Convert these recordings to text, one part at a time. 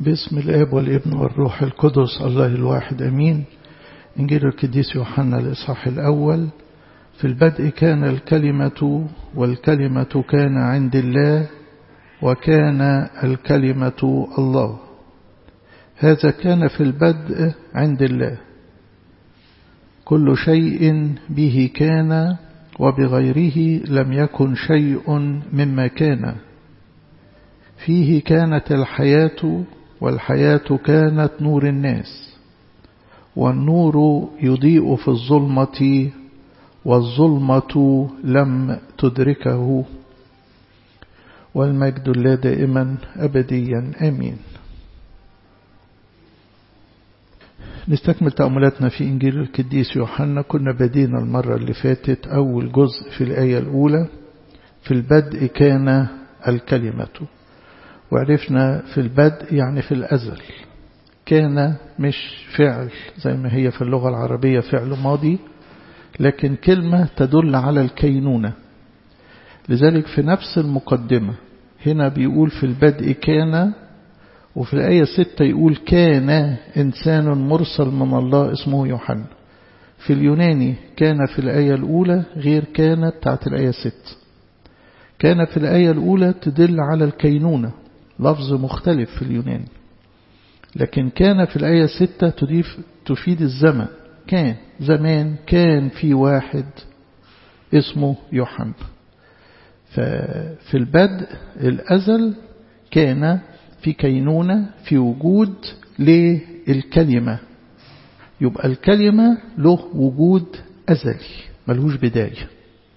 باسم الآب والابن والروح القدس الله الواحد أمين إنجيل القديس يوحنا الإصحاح الأول في البدء كان الكلمة والكلمة كان عند الله وكان الكلمة الله هذا كان في البدء عند الله كل شيء به كان وبغيره لم يكن شيء مما كان فيه كانت الحياة والحياة كانت نور الناس والنور يضيء في الظلمة والظلمة لم تدركه والمجد الله دائما أبديا آمين نستكمل تأملاتنا في إنجيل القديس يوحنا كنا بدينا المرة اللي فاتت أول جزء في الآية الأولى في البدء كان الكلمة وعرفنا في البدء يعني في الأزل كان مش فعل زي ما هي في اللغة العربية فعل ماضي لكن كلمة تدل على الكينونة لذلك في نفس المقدمة هنا بيقول في البدء كان وفي الآية ستة يقول كان إنسان مرسل من الله اسمه يوحنا في اليوناني كان في الآية الأولى غير كان بتاعت الآية ست كان في الآية الأولى تدل على الكينونة لفظ مختلف في اليوناني لكن كان في الآية ستة تضيف تفيد الزمن كان زمان كان في واحد اسمه يوحنا ففي البدء الأزل كان في كينونة في وجود للكلمة يبقى الكلمة له وجود أزلي ملهوش بداية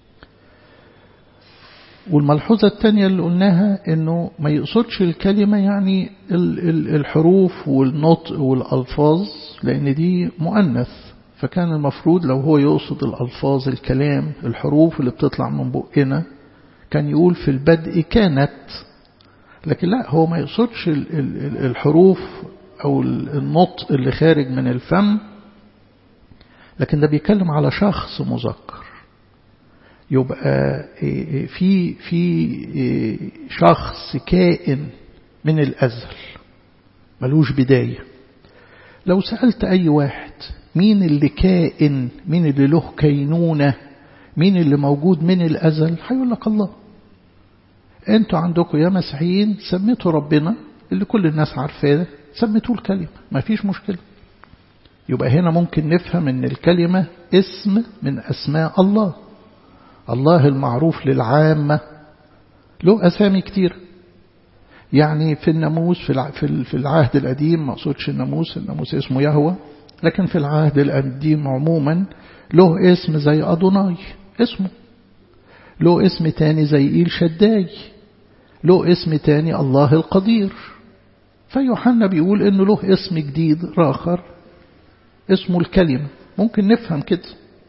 والملحوظة الثانية اللي قلناها انه ما يقصدش الكلمة يعني الحروف والنطق والألفاظ لأن دي مؤنث فكان المفروض لو هو يقصد الألفاظ الكلام الحروف اللي بتطلع من بقنا كان يقول في البدء كانت لكن لا هو ما يقصدش الحروف أو النطق اللي خارج من الفم لكن ده بيتكلم على شخص مذكر يبقى في في شخص كائن من الأزل ملوش بداية لو سألت أي واحد مين اللي كائن مين اللي له كينونة مين اللي موجود من الأزل هيقول لك الله انتوا عندكم يا مسيحيين سميتوا ربنا اللي كل الناس عارفاه سميتوه الكلمة ما فيش مشكلة يبقى هنا ممكن نفهم ان الكلمة اسم من اسماء الله الله المعروف للعامة له أسامي كتير يعني في الناموس في العهد القديم ما أقصدش الناموس الناموس اسمه يهوى لكن في العهد القديم عموما له اسم زي أدوناي اسمه له اسم تاني زي إيل شداي له اسم تاني الله القدير فيوحنا بيقول انه له اسم جديد آخر اسمه الكلمة ممكن نفهم كده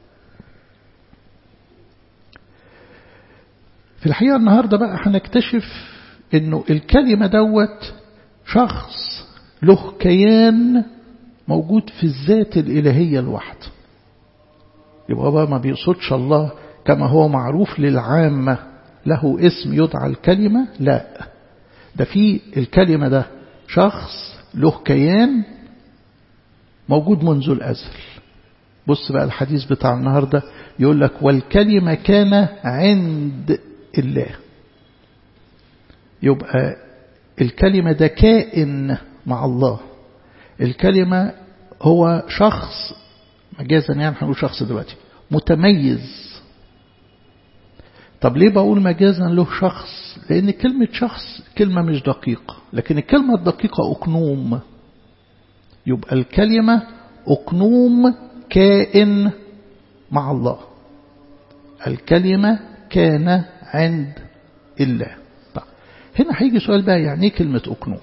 في الحقيقة النهاردة بقى هنكتشف انه الكلمة دوت شخص له كيان موجود في الذات الإلهية الواحدة يبقى بقى ما بيقصدش الله كما هو معروف للعامة له اسم يدعى الكلمة لا ده في الكلمة ده شخص له كيان موجود منذ الأزل بص بقى الحديث بتاع النهاردة يقول لك والكلمة كان عند الله يبقى الكلمة ده كائن مع الله الكلمة هو شخص مجازا يعني هنقول شخص دلوقتي متميز طب ليه بقول مجازا له شخص لأن كلمة شخص كلمة مش دقيقة لكن الكلمة الدقيقة أكنوم يبقى الكلمة أكنوم كائن مع الله الكلمة كان عند الله طيب. هنا هيجي سؤال بقى يعني ايه كلمة أكنوم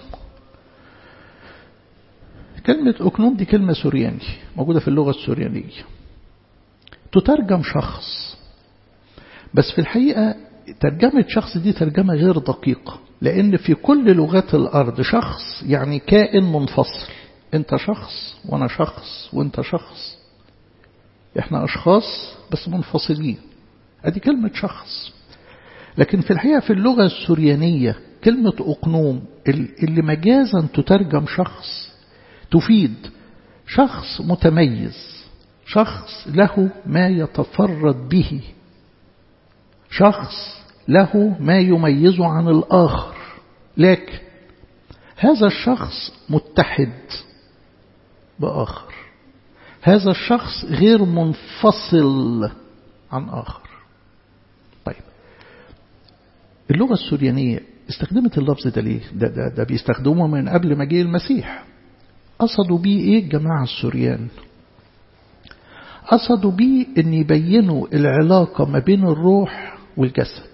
كلمة أكنوم دي كلمة سورياني موجودة في اللغة السوريانية تترجم شخص بس في الحقيقة ترجمة شخص دي ترجمة غير دقيقة لأن في كل لغات الأرض شخص يعني كائن منفصل أنت شخص وأنا شخص وأنت شخص إحنا أشخاص بس منفصلين أدي كلمة شخص لكن في الحقيقة في اللغة السوريانية كلمة أقنوم اللي مجازا تترجم شخص تفيد شخص متميز شخص له ما يتفرد به شخص له ما يميزه عن الآخر لكن هذا الشخص متحد بآخر هذا الشخص غير منفصل عن آخر طيب اللغة السوريانية استخدمت اللفظ ده ليه ده, ده, ده بيستخدمه من قبل ما جه المسيح قصدوا بيه ايه الجماعة السوريان قصدوا بيه ان يبينوا العلاقة ما بين الروح والجسد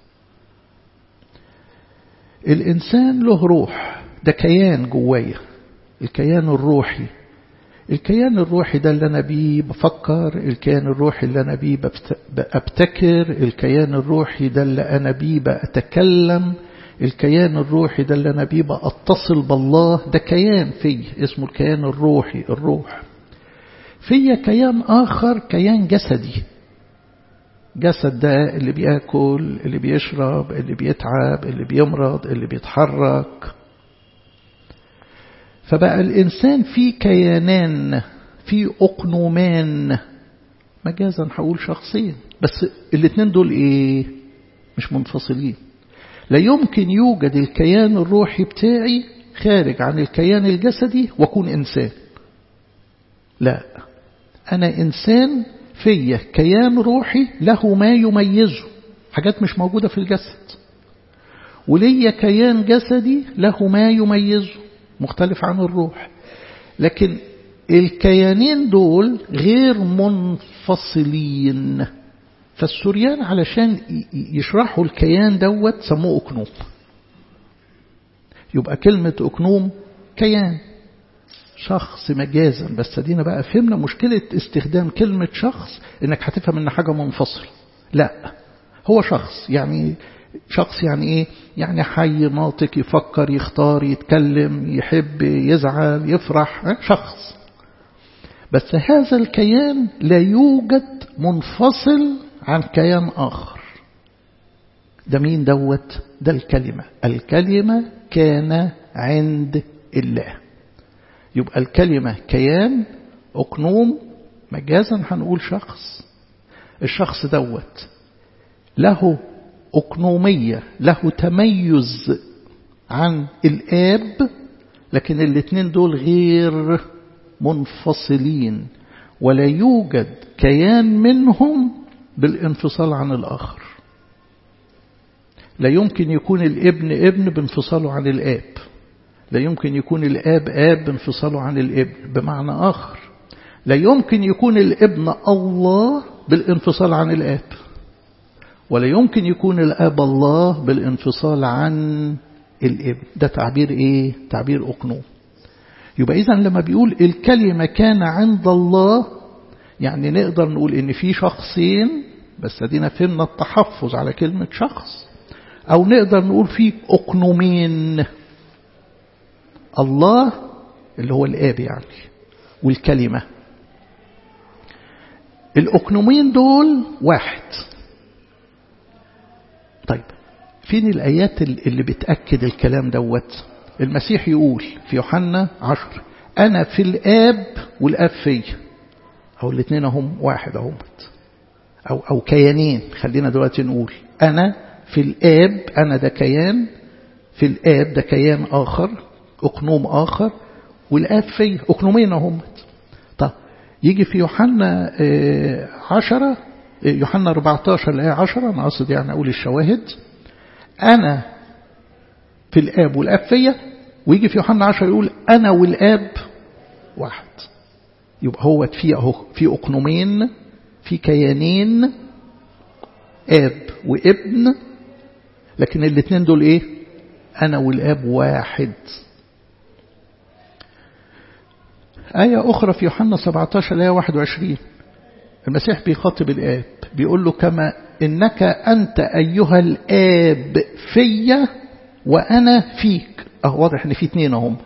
الإنسان له روح ده كيان جوايا الكيان الروحي الكيان الروحي ده اللي أنا بيه بفكر الكيان الروحي اللي أنا بيه بأبتكر الكيان الروحي ده اللي أنا بيه بأتكلم الكيان الروحي ده اللي أنا بيه بأتصل بالله ده كيان في اسمه الكيان الروحي الروح في كيان آخر كيان جسدي جسد ده اللي بياكل اللي بيشرب اللي بيتعب اللي بيمرض اللي بيتحرك فبقى الإنسان في كيانان في أقنومان مجازا هقول شخصين بس الاثنين دول ايه مش منفصلين لا يمكن يوجد الكيان الروحي بتاعي خارج عن الكيان الجسدي واكون إنسان لا أنا إنسان فيا كيان روحي له ما يميزه حاجات مش موجودة في الجسد وليا كيان جسدي له ما يميزه مختلف عن الروح لكن الكيانين دول غير منفصلين فالسوريان علشان يشرحوا الكيان دوت سموه أكنوم يبقى كلمة أكنوم كيان شخص مجازا بس دينا بقى فهمنا مشكلة استخدام كلمة شخص انك هتفهم ان حاجة منفصلة لا هو شخص يعني شخص يعني ايه يعني حي ناطق يفكر يختار يتكلم يحب يزعل يفرح شخص بس هذا الكيان لا يوجد منفصل عن كيان آخر ده مين دوت ده الكلمة الكلمة كان عند الله يبقى الكلمة كيان أقنوم مجازا هنقول شخص الشخص دوت له أقنومية له تميز عن الآب لكن الاثنين دول غير منفصلين ولا يوجد كيان منهم بالانفصال عن الآخر لا يمكن يكون الابن ابن بانفصاله عن الآب لا يمكن يكون الآب آب بانفصاله عن الابن بمعنى آخر لا يمكن يكون الابن الله بالانفصال عن الآب ولا يمكن يكون الآب الله بالانفصال عن الابن ده تعبير إيه؟ تعبير أقنوم يبقى إذا لما بيقول الكلمة كان عند الله يعني نقدر نقول إن في شخصين بس ادينا فهمنا التحفظ على كلمة شخص أو نقدر نقول في أقنومين الله اللي هو الآب يعني والكلمة الأقنومين دول واحد طيب فين الآيات اللي بتأكد الكلام دوت المسيح يقول في يوحنا عشر أنا في الآب والآب في أو الاثنين هم واحد هم أو, أو كيانين خلينا دلوقتي نقول أنا في الآب أنا ده كيان في الآب ده كيان آخر أقنوم آخر والآب في أقنومين هم طب يجي في يوحنا عشرة يوحنا 14 الآية 10 أنا أقصد يعني أقول الشواهد أنا في الآب والآب فيا ويجي في يوحنا 10 يقول أنا والآب واحد يبقى هو في أهو في أقنومين في كيانين آب وابن لكن الاثنين دول إيه أنا والآب واحد آية أخرى في يوحنا 17 الآية 21 المسيح بيخاطب الآب بيقول له كما إنك أنت أيها الآب فيا وأنا فيك أه واضح إن في اتنين اهم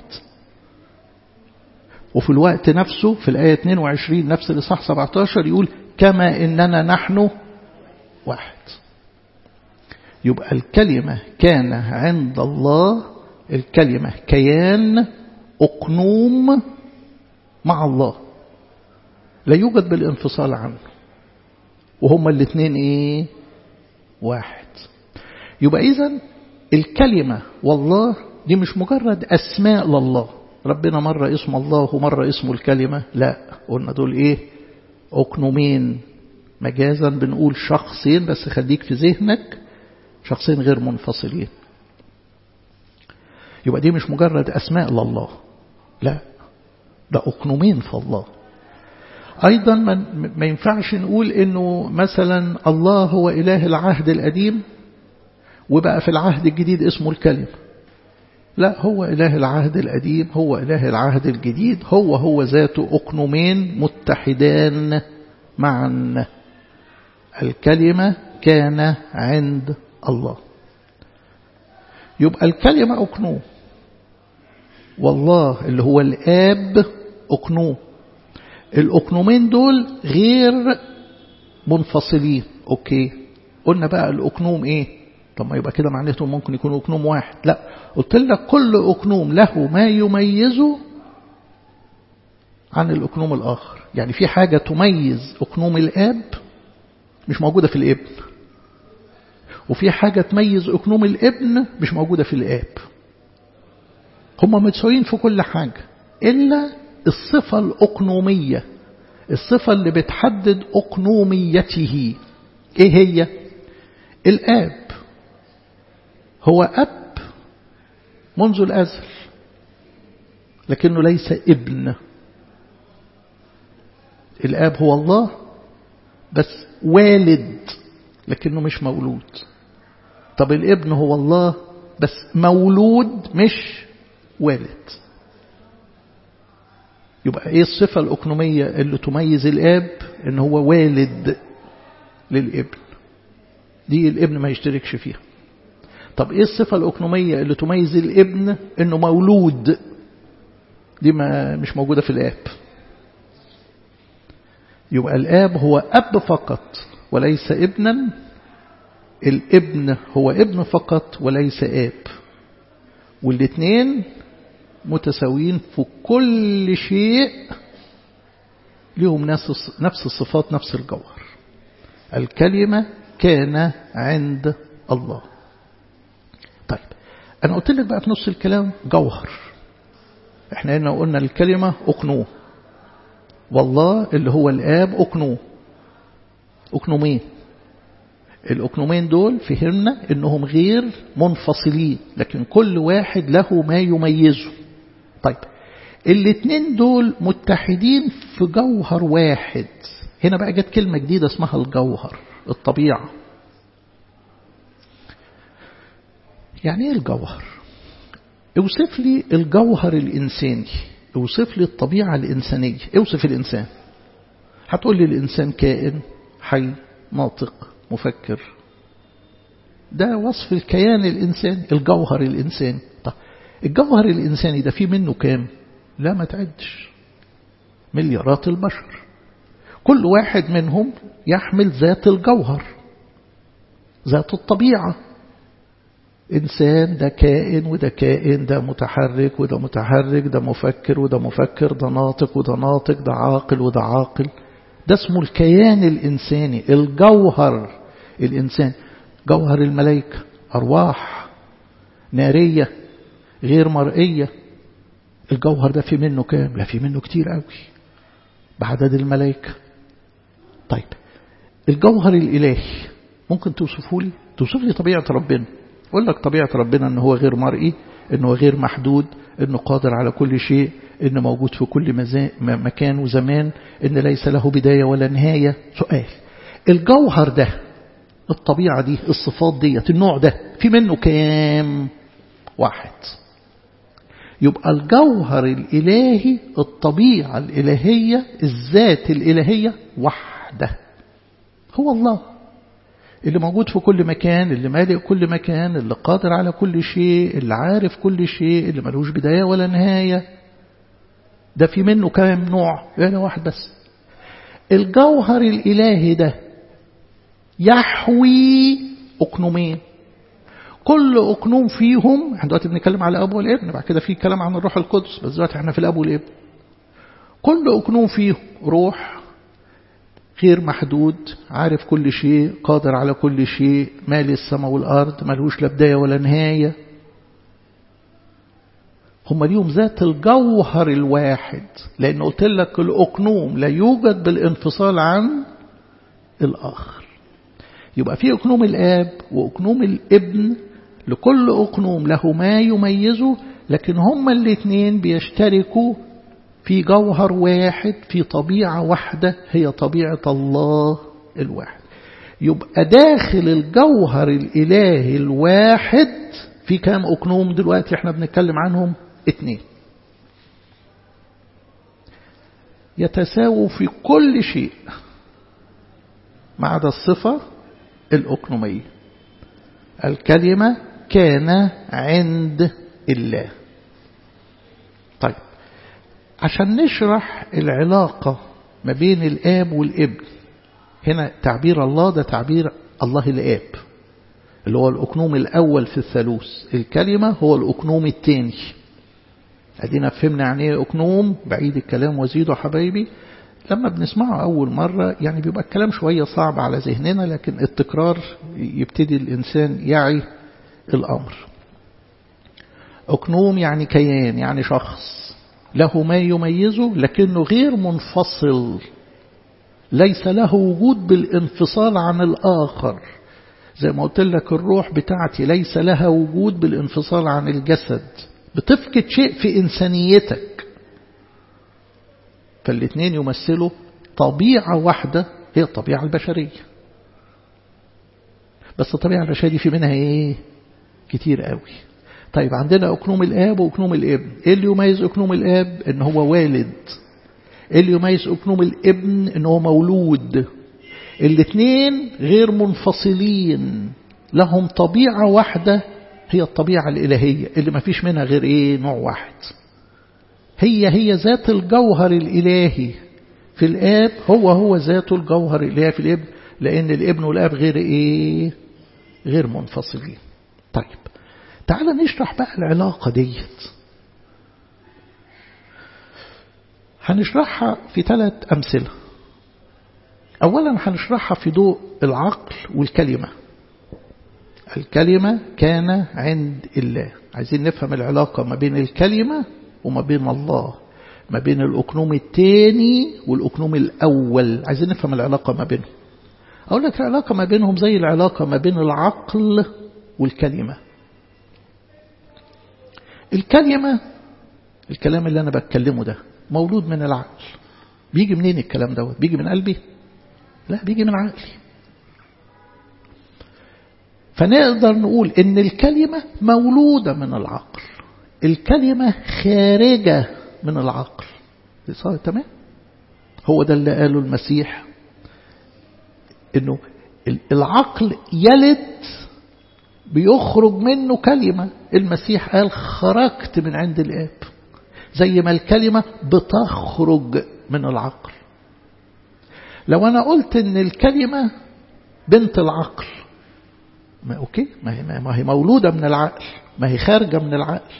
وفي الوقت نفسه في الآية 22 نفس الإصحاح 17 يقول كما إننا نحن واحد يبقى الكلمة كان عند الله الكلمة كيان أقنوم مع الله لا يوجد بالانفصال عنه وهما الاثنين ايه واحد يبقى اذا الكلمة والله دي مش مجرد أسماء لله ربنا مرة اسم الله ومرة اسمه الكلمة لا قلنا دول ايه أقنومين مجازا بنقول شخصين بس خليك في ذهنك شخصين غير منفصلين يبقى دي مش مجرد أسماء لله لا ده أقنومين في الله أيضا ما ينفعش نقول إنه مثلا الله هو إله العهد القديم وبقى في العهد الجديد اسمه الكلمة لا هو إله العهد القديم هو إله العهد الجديد هو هو ذاته أقنومين متحدان معا الكلمة كان عند الله يبقى الكلمة أقنوم والله اللي هو الآب أقنوم الأقنومين دول غير منفصلين أوكي قلنا بقى الأقنوم إيه طب ما يبقى كده معناته ممكن يكون أقنوم واحد لا قلت لك كل أقنوم له ما يميزه عن الأقنوم الآخر يعني في حاجة تميز أقنوم الآب مش موجودة في الابن وفي حاجة تميز أقنوم الابن مش موجودة في الآب هم متساويين في كل حاجة إلا الصفة الأقنومية الصفة اللي بتحدد أقنوميته إيه هي الآب هو أب منذ الأزل لكنه ليس ابن الآب هو الله بس والد لكنه مش مولود طب الابن هو الله بس مولود مش والد يبقى ايه الصفة الأقنومية اللي تميز الآب ان هو والد للابن دي الابن ما يشتركش فيها طب ايه الصفة الأقنومية اللي تميز الابن انه مولود دي ما مش موجودة في الآب يبقى الآب هو أب فقط وليس ابنا الابن هو ابن فقط وليس آب والاثنين متساويين في كل شيء لهم نفس الصفات نفس الجوهر الكلمة كان عند الله طيب أنا قلت لك بقى في نص الكلام جوهر احنا هنا قلنا الكلمة أقنوه والله اللي هو الآب أقنوه أقنومين الأقنومين دول فهمنا إنهم غير منفصلين لكن كل واحد له ما يميزه طيب الاثنين دول متحدين في جوهر واحد هنا بقى جت كلمة جديدة اسمها الجوهر الطبيعة يعني ايه الجوهر اوصف لي الجوهر الإنساني اوصف لي الطبيعة الإنسانية اوصف الإنسان هتقول لي الإنسان كائن حي ناطق مفكر ده وصف الكيان الإنساني الجوهر الإنساني طب الجوهر الإنساني ده فيه منه كام لا ما تعدش مليارات البشر كل واحد منهم يحمل ذات الجوهر ذات الطبيعة إنسان ده كائن وده كائن ده متحرك وده متحرك ده مفكر وده مفكر ده ناطق وده ناطق ده عاقل وده عاقل ده اسمه الكيان الإنساني الجوهر الإنسان جوهر الملائكة أرواح نارية غير مرئية الجوهر ده في منه كام لا في منه كتير قوي بعدد الملائكة طيب الجوهر الإلهي ممكن توصفه لي توصف لي طبيعة ربنا أقول لك طبيعة ربنا أنه هو غير مرئي أنه غير محدود أنه قادر على كل شيء أنه موجود في كل مكان وزمان أن ليس له بداية ولا نهاية سؤال الجوهر ده الطبيعة دي الصفات دي النوع ده في منه كام واحد يبقى الجوهر الإلهي الطبيعة الإلهية الذات الإلهية وحده هو الله اللي موجود في كل مكان اللي مالئ كل مكان اللي قادر على كل شيء اللي عارف كل شيء اللي ملوش بداية ولا نهاية ده في منه كام نوع يعني واحد بس الجوهر الإلهي ده يحوي أقنومين كل أقنوم فيهم احنا دلوقتي بنتكلم على أبو والابن بعد كده في كلام عن الروح القدس بس دلوقتي احنا في الأب والابن كل أقنوم فيهم روح غير محدود عارف كل شيء قادر على كل شيء مالي السماء والأرض ملهوش لا بداية ولا نهاية هم ليهم ذات الجوهر الواحد لأن قلت لك الأقنوم لا يوجد بالانفصال عن الآخر يبقى في أقنوم الآب وأقنوم الابن لكل أقنوم له ما يميزه لكن هما الاثنين بيشتركوا في جوهر واحد في طبيعة واحدة هي طبيعة الله الواحد يبقى داخل الجوهر الإلهي الواحد في كام أقنوم دلوقتي احنا بنتكلم عنهم اتنين يتساووا في كل شيء ما عدا الصفة الأقنومية الكلمة كان عند الله طيب عشان نشرح العلاقة ما بين الآب والابن هنا تعبير الله ده تعبير الله الآب اللي هو الأكنوم الأول في الثالوث الكلمة هو الأكنوم الثاني أدينا فهمنا يعني ايه أكنوم بعيد الكلام وزيده حبايبي لما بنسمعه أول مرة يعني بيبقى الكلام شوية صعب على ذهننا لكن التكرار يبتدي الإنسان يعي الأمر أكنوم يعني كيان يعني شخص له ما يميزه لكنه غير منفصل ليس له وجود بالانفصال عن الآخر زي ما قلت لك الروح بتاعتي ليس لها وجود بالانفصال عن الجسد بتفقد شيء في إنسانيتك فالاثنين يمثلوا طبيعة واحدة هي الطبيعة البشرية بس الطبيعة البشرية في منها ايه كتير قوي طيب عندنا أكنوم الآب وأكنوم الابن ايه اللي يميز أكنوم الآب ان هو والد ايه اللي يميز أكنوم الابن ان هو مولود الاثنين غير منفصلين لهم طبيعة واحدة هي الطبيعة الإلهية اللي ما فيش منها غير ايه نوع واحد هي هي ذات الجوهر الإلهي في الآب هو هو ذات الجوهر الإلهي في الابن لأن الابن والآب غير إيه غير منفصلين طيب تعال نشرح بقى العلاقة ديت هنشرحها في ثلاث أمثلة أولا هنشرحها في ضوء العقل والكلمة الكلمة كان عند الله عايزين نفهم العلاقة ما بين الكلمة وما بين الله ما بين الأكنوم الثاني والأكنوم الأول عايزين نفهم العلاقة ما بينهم أقول لك العلاقة ما بينهم زي العلاقة ما بين العقل والكلمة الكلمة الكلام اللي أنا بتكلمه ده مولود من العقل بيجي منين الكلام دوت بيجي من قلبي لا بيجي من عقلي فنقدر نقول ان الكلمة مولودة من العقل الكلمة خارجة من العقل صار تمام هو ده اللي قاله المسيح انه العقل يلد بيخرج منه كلمة المسيح قال خرجت من عند الآب زي ما الكلمة بتخرج من العقل لو أنا قلت إن الكلمة بنت العقل ما أوكي ما هي, ما هي مولودة من العقل ما هي خارجة من العقل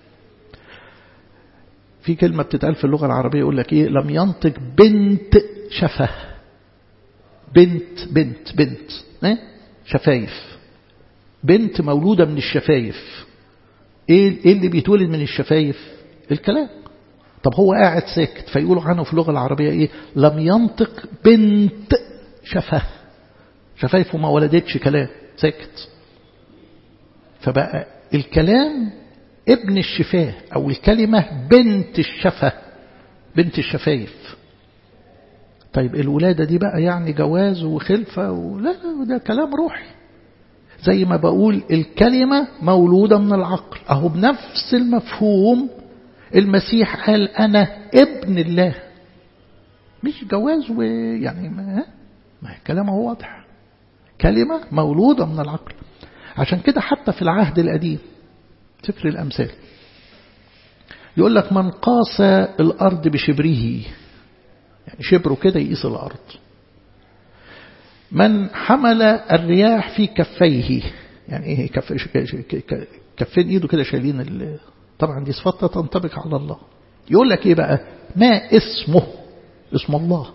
في كلمة بتتقال في اللغة العربية يقول لك إيه لم ينطق بنت شفه بنت بنت بنت إيه؟ شفايف بنت مولودة من الشفايف إيه اللي بيتولد من الشفايف الكلام طب هو قاعد ساكت فيقولوا عنه في اللغة العربية إيه لم ينطق بنت شفه شفايفه ما ولدتش كلام ساكت فبقى الكلام ابن الشفاه أو الكلمة بنت الشفة بنت الشفايف طيب الولادة دي بقى يعني جواز وخلفة ولا لا ده كلام روحي زي ما بقول الكلمة مولودة من العقل أهو بنفس المفهوم المسيح قال أنا ابن الله مش جواز ويعني ما, ما كلامه واضح كلمة مولودة من العقل عشان كده حتى في العهد القديم سفر الأمثال يقول لك من قاس الأرض بشبره يعني شبره كده يقيس الأرض من حمل الرياح في كفيه يعني ايه كف كفين ايده كده شايلين طبعا دي صفات تنطبق على الله يقول لك ايه بقى ما اسمه اسم الله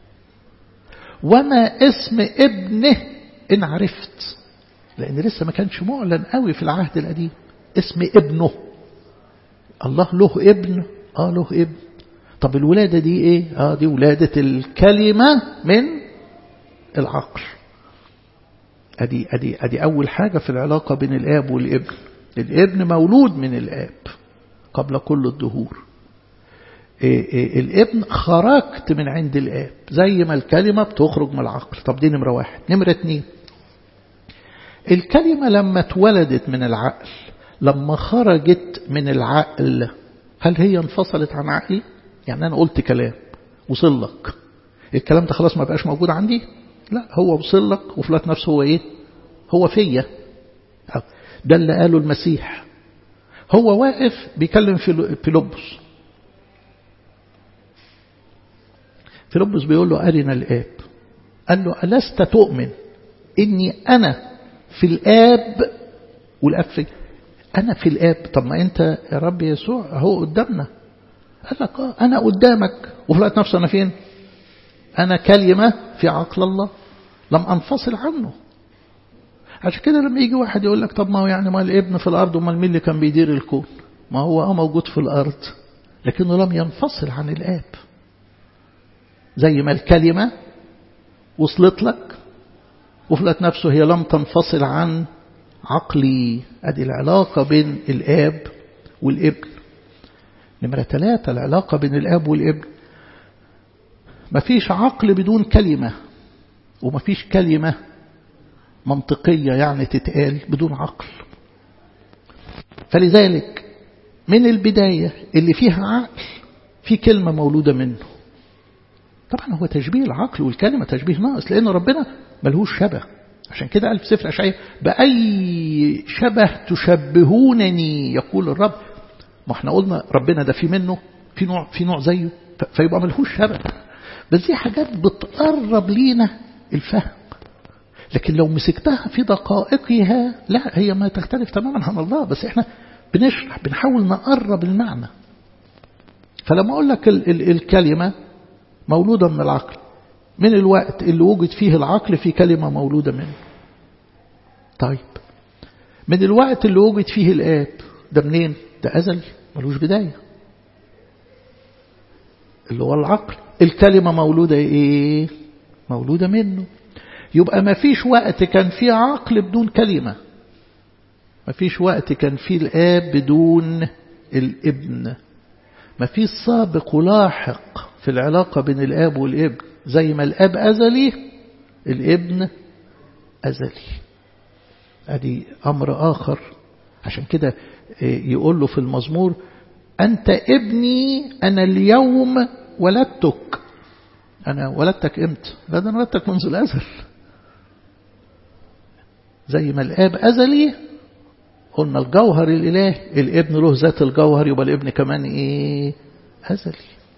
وما اسم ابنه ان عرفت لان لسه ما كانش معلن قوي في العهد القديم اسم ابنه الله له ابن اه له ابن طب الولادة دي ايه اه دي ولادة الكلمة من العقل ادي ادي ادي اول حاجة في العلاقة بين الاب والابن الابن مولود من الاب قبل كل الدهور إيه إيه الابن خرجت من عند الاب زي ما الكلمة بتخرج من العقل طب دي نمرة واحد نمرة اتنين الكلمة لما اتولدت من العقل لما خرجت من العقل هل هي انفصلت عن عقلي يعني أنا قلت كلام وصل لك الكلام ده خلاص ما بقاش موجود عندي لا هو وصل لك وفي الوقت نفسه هو ايه هو فيا ده اللي قاله المسيح هو واقف بيكلم فيلبس فيلبس بيقول له أرنا الآب قال له ألست تؤمن إني أنا في الآب والآب في أنا في الآب طب ما أنت يا رب يسوع هو قدامنا قال لك آه أنا قدامك وفي الوقت نفسه أنا فين أنا كلمة في عقل الله لم أنفصل عنه عشان كده لما يجي واحد يقول لك طب ما هو يعني ما الابن في الأرض وما مين اللي كان بيدير الكون ما هو اه موجود في الأرض لكنه لم ينفصل عن الآب زي ما الكلمة وصلت لك وفي الوقت نفسه هي لم تنفصل عن عقلي ادي العلاقة بين الآب والابن نمرة ثلاثة العلاقة بين الآب والابن مفيش عقل بدون كلمة ومفيش كلمة منطقية يعني تتقال بدون عقل فلذلك من البداية اللي فيها عقل في كلمة مولودة منه طبعا هو تشبيه العقل والكلمة تشبيه ناقص لأن ربنا ملهوش شبه عشان كده قال في سفر أشعياء بأي شبه تشبهونني يقول الرب ما احنا قلنا ربنا ده في منه في نوع في نوع زيه فيبقى ملهوش شبه بس دي حاجات بتقرب لينا الفهم لكن لو مسكتها في دقائقها لا هي ما تختلف تماما عن الله بس احنا بنشرح بنحاول نقرب المعنى فلما اقول لك ال ال الكلمة مولودة من العقل من الوقت اللي وجد فيه العقل في كلمة مولودة منه طيب من الوقت اللي وجد فيه الآب ده منين ده أزلي ملوش بداية اللي هو العقل الكلمة مولودة إيه مولودة منه يبقى ما فيش وقت كان فيه عقل بدون كلمة ما فيش وقت كان فيه الآب بدون الابن ما فيش سابق ولاحق في العلاقة بين الآب والابن زي ما الآب أزلي الابن أزلي أدي أمر آخر عشان كده يقول له في المزمور أنت ابني أنا اليوم ولدتك أنا ولدتك إمتى لا ده أنا ولدتك منذ الأزل زي ما الآب أزلي قلنا الجوهر الإله الابن له ذات الجوهر يبقى الابن كمان إيه أزلي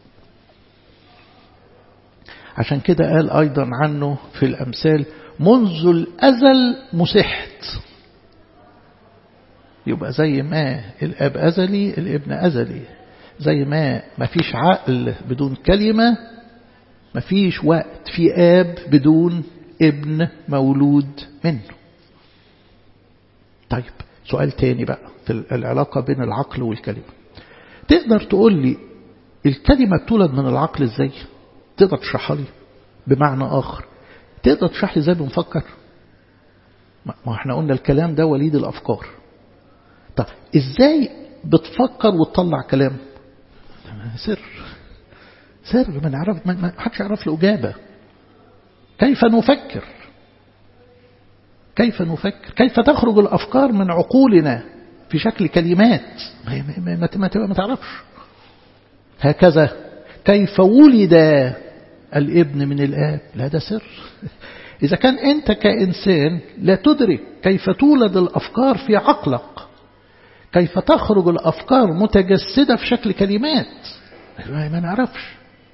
عشان كده قال أيضا عنه في الأمثال منذ الأزل مسحت يبقى زي ما الأب أزلي الابن أزلي زي ما ما فيش عقل بدون كلمة ما فيش وقت في آب بدون ابن مولود منه طيب سؤال تاني بقى في العلاقة بين العقل والكلمة تقدر تقول لي الكلمة بتولد من العقل ازاي تقدر تشرحها لي بمعنى آخر تقدر تشرح لي ازاي بنفكر ما احنا قلنا الكلام ده وليد الأفكار طب ازاي بتفكر وتطلع كلام سر سر ما نعرف ما حدش يعرف له إجابة كيف نفكر كيف نفكر كيف تخرج الأفكار من عقولنا في شكل كلمات ما, ما, ما, ما تعرفش هكذا كيف ولد الابن من الآب لا ده سر إذا كان أنت كإنسان لا تدرك كيف تولد الأفكار في عقلك كيف تخرج الأفكار متجسدة في شكل كلمات ما نعرفش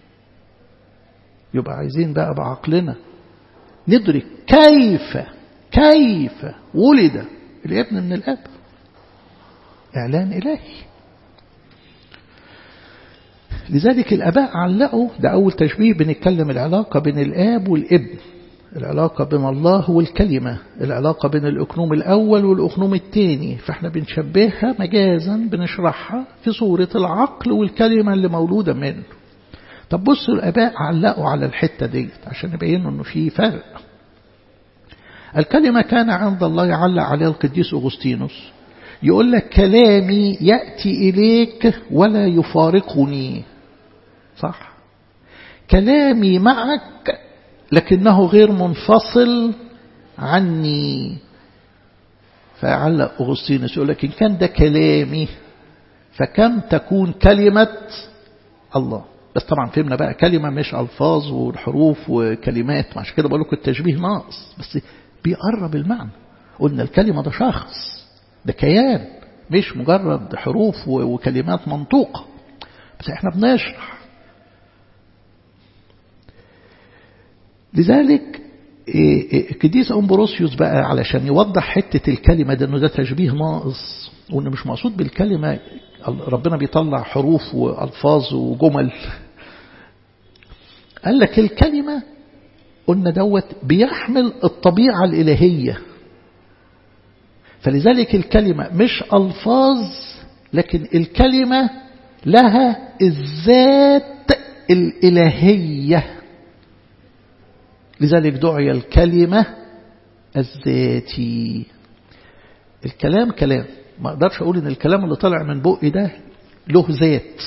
يبقى عايزين بقى بعقلنا ندرك كيف كيف ولد الابن من الاب اعلان الهي لذلك الاباء علقوا ده اول تشبيه بنتكلم العلاقه بين الاب والابن العلاقة بين الله والكلمة العلاقة بين الأكنوم الأول والأكنوم الثاني فإحنا بنشبهها مجازا بنشرحها في صورة العقل والكلمة اللي مولودة منه طب بصوا الآباء علقوا على الحتة دي عشان يبينوا أنه في فرق الكلمة كان عند الله يعلق عليها القديس أغسطينوس يقول لك كلامي يأتي إليك ولا يفارقني صح كلامي معك لكنه غير منفصل عني فعلق أغسطينوس يقول لك إن كان ده كلامي فكم تكون كلمة الله بس طبعا فهمنا بقى كلمة مش ألفاظ والحروف وكلمات عشان كده بقول لكم التشبيه ناقص بس بيقرب المعنى قلنا الكلمة ده شخص ده كيان مش مجرد حروف وكلمات منطوقة بس احنا بنشرح لذلك قديس أمبروسيوس بقى علشان يوضح حتة الكلمة ده انه ده تشبيه ناقص وانه مش مقصود بالكلمة ربنا بيطلع حروف وألفاظ وجمل قال لك الكلمة قلنا دوت بيحمل الطبيعة الإلهية فلذلك الكلمة مش ألفاظ لكن الكلمة لها الذات الإلهية لذلك دعي الكلمة الذاتي الكلام كلام ما اقدرش اقول ان الكلام اللي طلع من بقي ده له ذات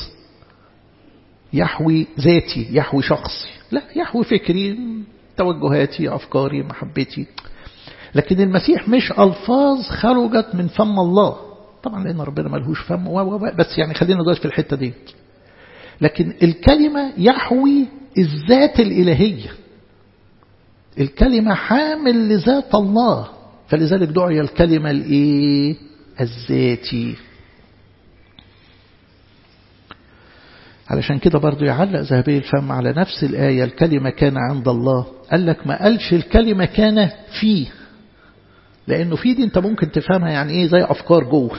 يحوي ذاتي يحوي شخصي لا يحوي فكري توجهاتي افكاري محبتي لكن المسيح مش الفاظ خرجت من فم الله طبعا لان ربنا ملهوش فم بس يعني خلينا دلوقتي في الحته دي لكن الكلمه يحوي الذات الالهيه الكلمة حامل لذات الله فلذلك دعي الكلمة الايه الذاتي علشان كده برضو يعلق ذهبي الفم على نفس الآية الكلمة كان عند الله قال لك ما قالش الكلمة كان فيه لأنه فيه دي أنت ممكن تفهمها يعني إيه زي أفكار جوه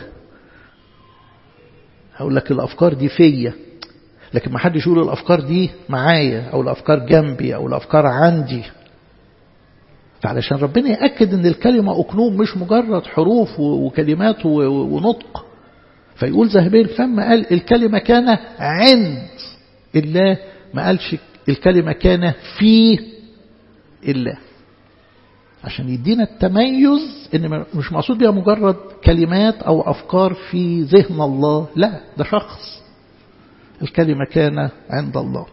هقول لك الأفكار دي فيا لكن ما حدش يقول الأفكار دي معايا أو الأفكار جنبي أو الأفكار عندي فعلشان ربنا يأكد ان الكلمة أكنوم مش مجرد حروف وكلمات ونطق فيقول ذهبي الفم قال الكلمة كان عند الله ما قالش الكلمة كان في الله عشان يدينا التميز ان مش مقصود بها مجرد كلمات او افكار في ذهن الله لا ده شخص الكلمة كان عند الله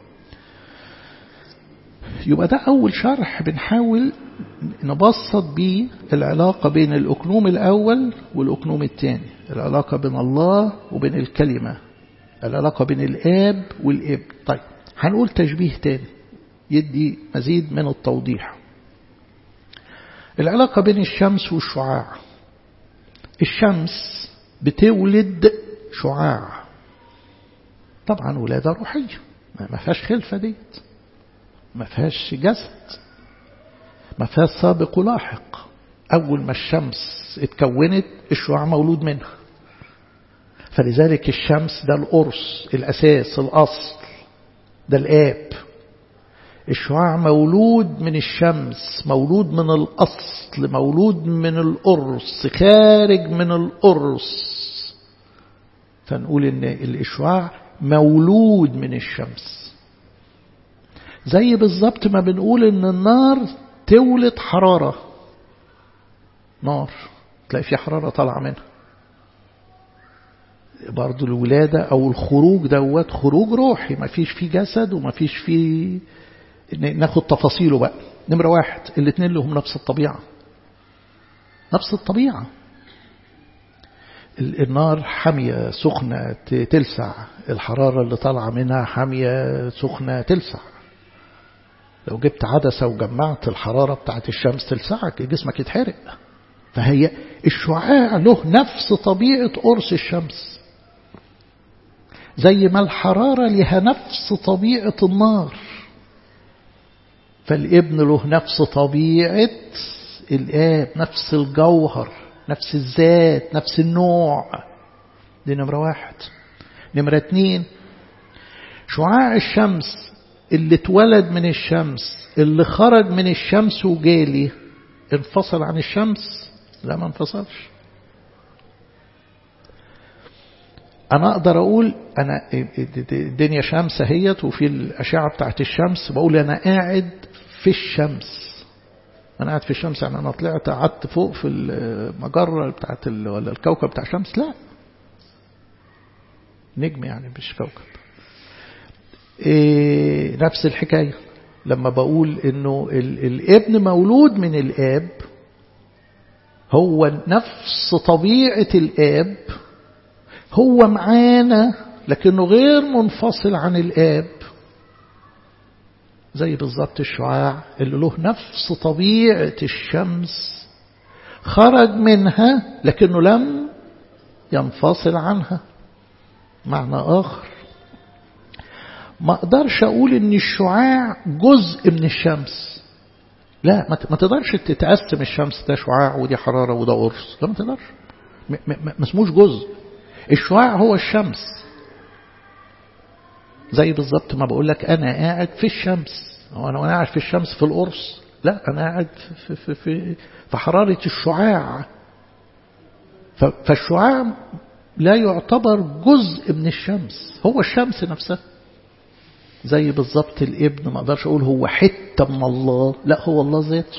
يبقى ده أول شرح بنحاول نبسط بيه العلاقة بين الأكنوم الأول والأكنوم الثاني العلاقة بين الله وبين الكلمة العلاقة بين الآب والابن طيب هنقول تشبيه تاني يدي مزيد من التوضيح العلاقة بين الشمس والشعاع الشمس بتولد شعاع طبعا ولادة روحية ما فيهاش خلفة ديت ما فيهاش جسد ما فيهاش سابق ولاحق أول ما الشمس اتكونت الشعاع مولود منها فلذلك الشمس ده القرص الأساس الأصل ده الآب الشعاع مولود من الشمس مولود من الأصل مولود من القرص خارج من القرص فنقول إن الشعاع مولود من الشمس زي بالظبط ما بنقول ان النار تولد حرارة نار تلاقي في حرارة طالعة منها برضو الولادة او الخروج دوت خروج روحي ما فيش فيه جسد وما فيش فيه ناخد تفاصيله بقى نمرة واحد الاثنين لهم نفس الطبيعة نفس الطبيعة النار حامية سخنة تلسع الحرارة اللي طالعة منها حامية سخنة تلسع لو جبت عدسة وجمعت الحرارة بتاعت الشمس تلسعك جسمك يتحرق فهي الشعاع له نفس طبيعة قرص الشمس زي ما الحرارة لها نفس طبيعة النار فالابن له نفس طبيعة الآب نفس الجوهر نفس الذات نفس النوع دي نمرة واحد نمرة اتنين شعاع الشمس اللي اتولد من الشمس اللي خرج من الشمس وجالي انفصل عن الشمس لا ما انفصلش أنا أقدر أقول أنا الدنيا شمس هيت وفي الأشعة بتاعت الشمس بقول أنا قاعد في الشمس أنا قاعد في الشمس يعني أنا طلعت قعدت فوق في المجرة بتاعت ولا الكوكب بتاع الشمس لا نجم يعني مش كوكب إيه نفس الحكاية لما بقول إنه الابن مولود من الآب هو نفس طبيعة الآب هو معانا لكنه غير منفصل عن الآب زي بالظبط الشعاع اللي له نفس طبيعة الشمس خرج منها لكنه لم ينفصل عنها معنى آخر ما أقدرش أقول إن الشعاع جزء من الشمس لا ما تقدرش تتقسم الشمس ده شعاع ودي حرارة وده قرص لا ما تقدرش ما اسموش جزء الشعاع هو الشمس زي بالظبط ما بقول لك أنا قاعد في الشمس وأنا وأنا قاعد في الشمس في القرص لا أنا قاعد في, في, في, في حرارة الشعاع فالشعاع لا يعتبر جزء من الشمس هو الشمس نفسها زي بالظبط الابن ما اقدرش اقول هو حتة من الله لا هو الله ذاته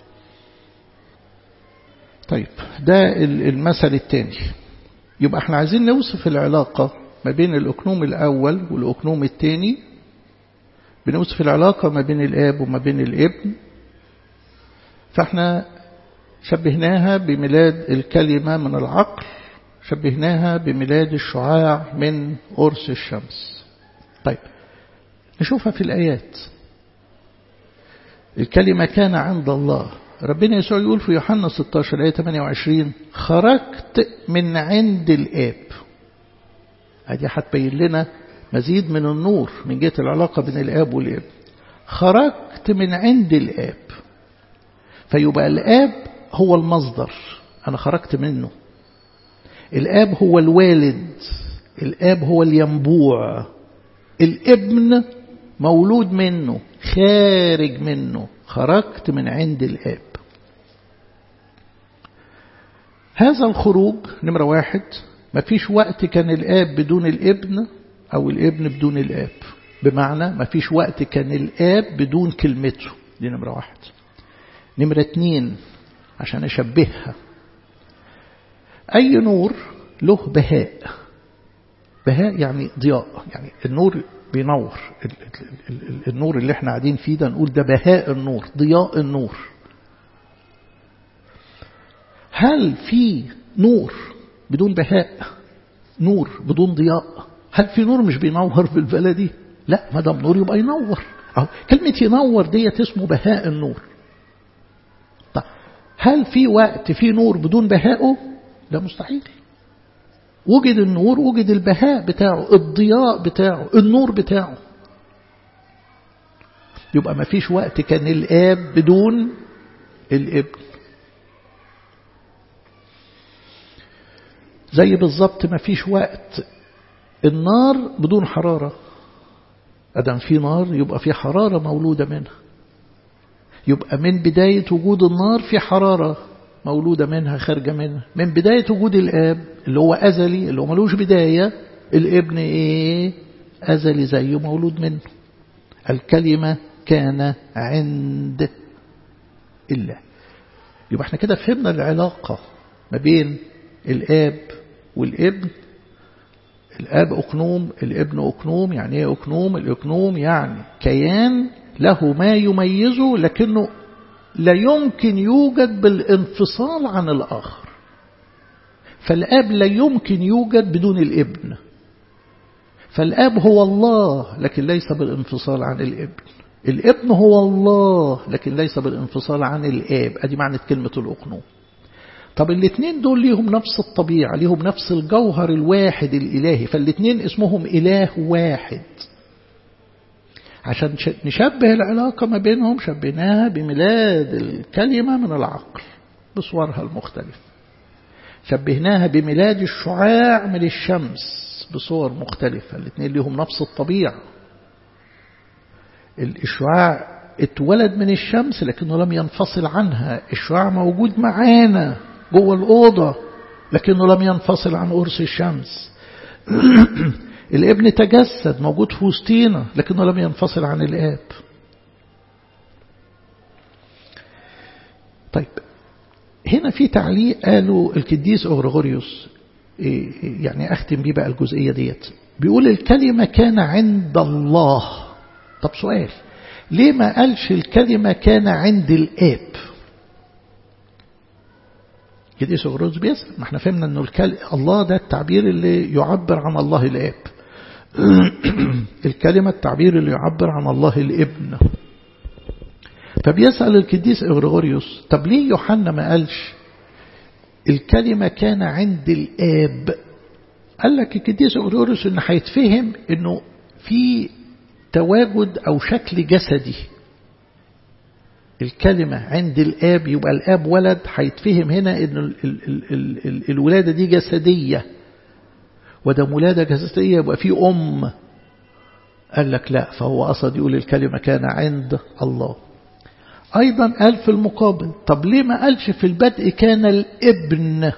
طيب ده المثل الثاني يبقى احنا عايزين نوصف العلاقة ما بين الأكنوم الأول والأكنوم الثاني بنوصف العلاقة ما بين الآب وما بين الابن فاحنا شبهناها بميلاد الكلمة من العقل شبهناها بميلاد الشعاع من قرص الشمس طيب نشوفها في الآيات الكلمة كان عند الله ربنا يسوع يقول في يوحنا 16 آية 28 خرجت من عند الآب هذه هتبين لنا مزيد من النور من جهة العلاقة بين الآب والابن خرجت من عند الآب فيبقى الآب هو المصدر أنا خرجت منه الآب هو الوالد الآب هو الينبوع الابن مولود منه خارج منه خرجت من عند الآب هذا الخروج نمرة واحد ما فيش وقت كان الآب بدون الابن أو الابن بدون الآب بمعنى ما فيش وقت كان الآب بدون كلمته دي نمرة واحد نمرة اتنين عشان أشبهها أي نور له بهاء بهاء يعني ضياء يعني النور بينور النور اللي احنا قاعدين فيه ده نقول ده بهاء النور ضياء النور هل في نور بدون بهاء نور بدون ضياء هل في نور مش بينور بالبلدي لا ما دام نور يبقى ينور أو كلمة ينور ديت اسمه بهاء النور طيب هل في وقت في نور بدون بهائه لا مستحيل وجد النور وجد البهاء بتاعه الضياء بتاعه النور بتاعه يبقى ما فيش وقت كان الآب بدون الابن زي بالظبط ما فيش وقت النار بدون حرارة أدم في نار يبقى في حرارة مولودة منها يبقى من بداية وجود النار في حرارة مولودة منها خارجة منها من بداية وجود الآب اللي هو أزلي اللي هو ملوش بداية الابن إيه أزلي زيه مولود منه الكلمة كان عند الله يبقى احنا كده فهمنا العلاقة ما بين الآب والابن الآب أقنوم الابن أقنوم يعني ايه أقنوم الأقنوم يعني كيان له ما يميزه لكنه لا يمكن يوجد بالانفصال عن الآخر فالآب لا يمكن يوجد بدون الابن فالآب هو الله لكن ليس بالانفصال عن الابن الابن هو الله لكن ليس بالانفصال عن الآب أدي معنى كلمة الأقنوم طب الاثنين دول ليهم نفس الطبيعة ليهم نفس الجوهر الواحد الإلهي فالاثنين اسمهم إله واحد عشان نشبه العلاقة ما بينهم شبهناها بميلاد الكلمة من العقل بصورها المختلفة شبهناها بميلاد الشعاع من الشمس بصور مختلفة الاثنين لهم نفس الطبيعة الشعاع اتولد من الشمس لكنه لم ينفصل عنها الشعاع موجود معانا جوه الأوضة لكنه لم ينفصل عن قرص الشمس الابن تجسد موجود في وسطينا لكنه لم ينفصل عن الآب طيب هنا في تعليق قالوا القديس أغرغوريوس يعني أختم بيه بقى الجزئية ديت بيقول الكلمة كان عند الله طب سؤال ليه ما قالش الكلمة كان عند الآب القديس أغرغوريوس بيسأل ما احنا فهمنا انه الكل... الله ده التعبير اللي يعبر عن الله الآب الكلمة التعبير اللي يعبر عن الله الابن فبيسأل القديس إغريغوريوس طب ليه يوحنا ما قالش الكلمة كان عند الآب قال لك القديس إغريغوريوس إن هيتفهم إنه في تواجد أو شكل جسدي الكلمة عند الآب يبقى الآب ولد هيتفهم هنا إن ال ال ال ال ال الولادة دي جسدية وده ولادة جسدية يبقى في أم قال لك لا فهو قصد يقول الكلمة كان عند الله أيضا قال في المقابل طب ليه ما قالش في البدء كان الابن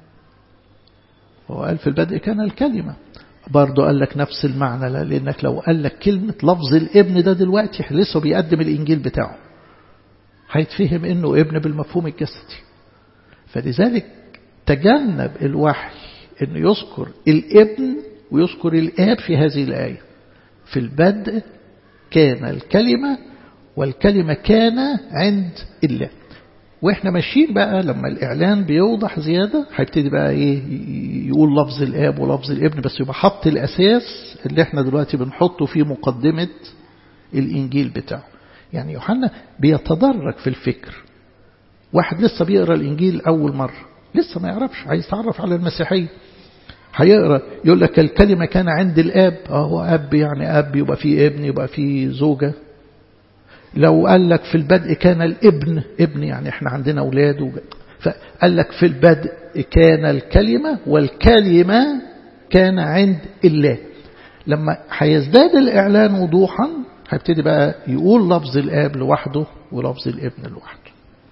هو قال في البدء كان الكلمة برضه قال لك نفس المعنى لا لأنك لو قال لك كلمة لفظ الابن ده دلوقتي لسه بيقدم الإنجيل بتاعه هيتفهم إنه ابن بالمفهوم الجسدي فلذلك تجنب الوحي إنه يذكر الابن ويذكر الآب في هذه الآية في البدء كان الكلمة والكلمة كان عند الله واحنا ماشيين بقى لما الاعلان بيوضح زيادة هيبتدي بقى ايه يقول لفظ الاب ولفظ الابن بس يبقى حط الاساس اللي احنا دلوقتي بنحطه في مقدمة الانجيل بتاعه يعني يوحنا بيتدرج في الفكر واحد لسه بيقرا الانجيل اول مرة لسه ما يعرفش عايز يتعرف على المسيحية هيقرا يقول لك الكلمة كان عند الاب اهو اب يعني اب يبقى فيه ابن يبقى فيه زوجة لو قال لك في البدء كان الابن ابن يعني احنا عندنا اولاد فقال لك في البدء كان الكلمة والكلمة كان عند الله لما هيزداد الإعلان وضوحا هيبتدي بقى يقول لفظ الآب لوحده ولفظ الابن لوحده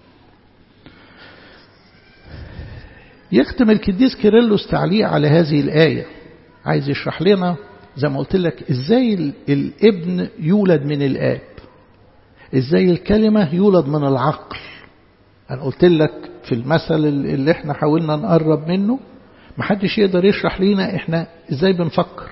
يختم الكديس كيرلس تعليق على هذه الآية عايز يشرح لنا زي ما قلت لك ازاي الابن يولد من الآب ازاي الكلمة يولد من العقل أنا قلت لك في المثل اللي احنا حاولنا نقرب منه محدش يقدر يشرح لينا احنا ازاي بنفكر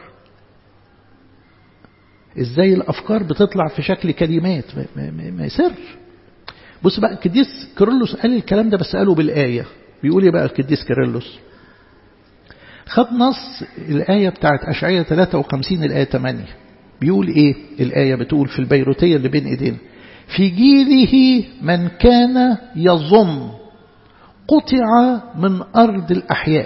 ازاي الافكار بتطلع في شكل كلمات ما, ما, ما سر بص بقى القديس كيرلس قال الكلام ده بس قاله بالآية بيقول ايه بقى القديس كيرلس خد نص الآية بتاعت أشعية 53 الآية 8 بيقول ايه الآية بتقول في البيروتية اللي بين ايدينا في جيله من كان يظن قطع من أرض الأحياء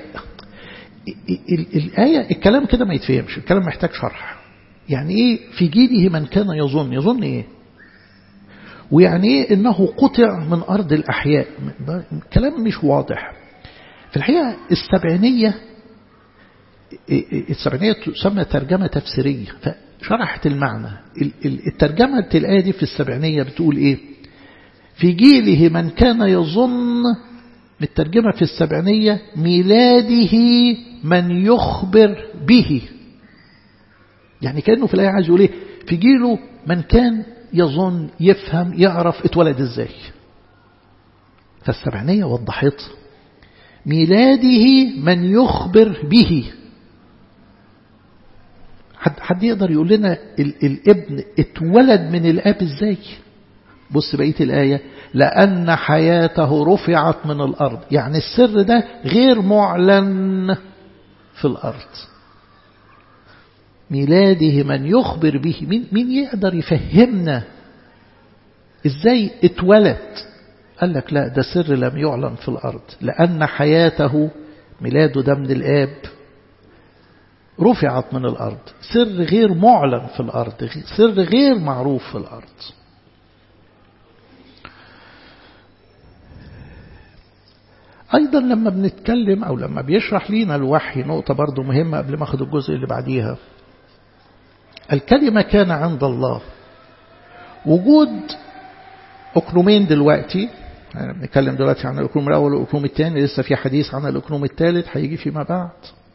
الآية الكلام كده ما يتفهمش الكلام محتاج شرح يعني إيه في جيله من كان يظن يظن إيه ويعني إيه إنه قطع من أرض الأحياء كلام مش واضح في الحقيقة السبعينية السبعينية تسمى ترجمة تفسيرية شرحت المعنى الترجمة الآية دي في السبعينية بتقول إيه في جيله من كان يظن الترجمة في السبعينية ميلاده من يخبر به يعني كأنه في الآية عايز يقول إيه في جيله من كان يظن يفهم يعرف اتولد ازاي فالسبعينية وضحت ميلاده من يخبر به حد, حد يقدر يقول لنا الابن اتولد من الاب ازاي بص بقية الآية لأن حياته رفعت من الأرض يعني السر ده غير معلن في الأرض ميلاده من يخبر به مين, مين يقدر يفهمنا ازاي اتولد قال لك لا ده سر لم يعلن في الأرض لأن حياته ميلاده ده من الآب رفعت من الأرض سر غير معلن في الأرض سر غير معروف في الأرض أيضا لما بنتكلم أو لما بيشرح لينا الوحي نقطة برضو مهمة قبل ما أخذ الجزء اللي بعديها الكلمة كان عند الله وجود أكنومين دلوقتي يعني بنتكلم دلوقتي عن الأكنوم الأول والأكنوم الثاني لسه في حديث عن الأكنوم الثالث هيجي فيما بعد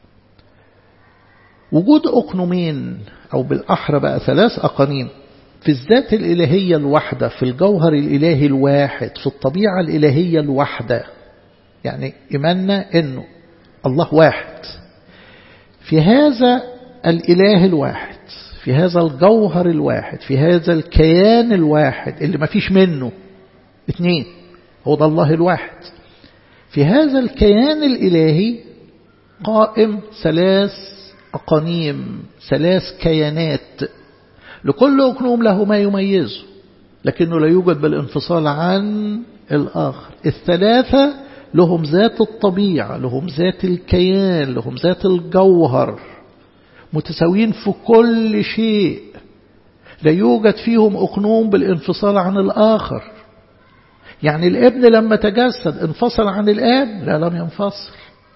وجود أقنومين أو بالأحرى بقى ثلاث أقانيم في الذات الإلهية الواحدة في الجوهر الإلهي الواحد في الطبيعة الإلهية الواحدة يعني إيماننا أنه الله واحد في هذا الإله الواحد في هذا الجوهر الواحد في هذا الكيان الواحد اللي ما فيش منه اثنين هو ده الله الواحد في هذا الكيان الإلهي قائم ثلاث أقانيم ثلاث كيانات لكل أقنوم له ما يميزه لكنه لا يوجد بالانفصال عن الآخر الثلاثة لهم ذات الطبيعة لهم ذات الكيان لهم ذات الجوهر متساويين في كل شيء لا يوجد فيهم أقنوم بالانفصال عن الآخر يعني الابن لما تجسد انفصل عن الآب لا لم ينفصل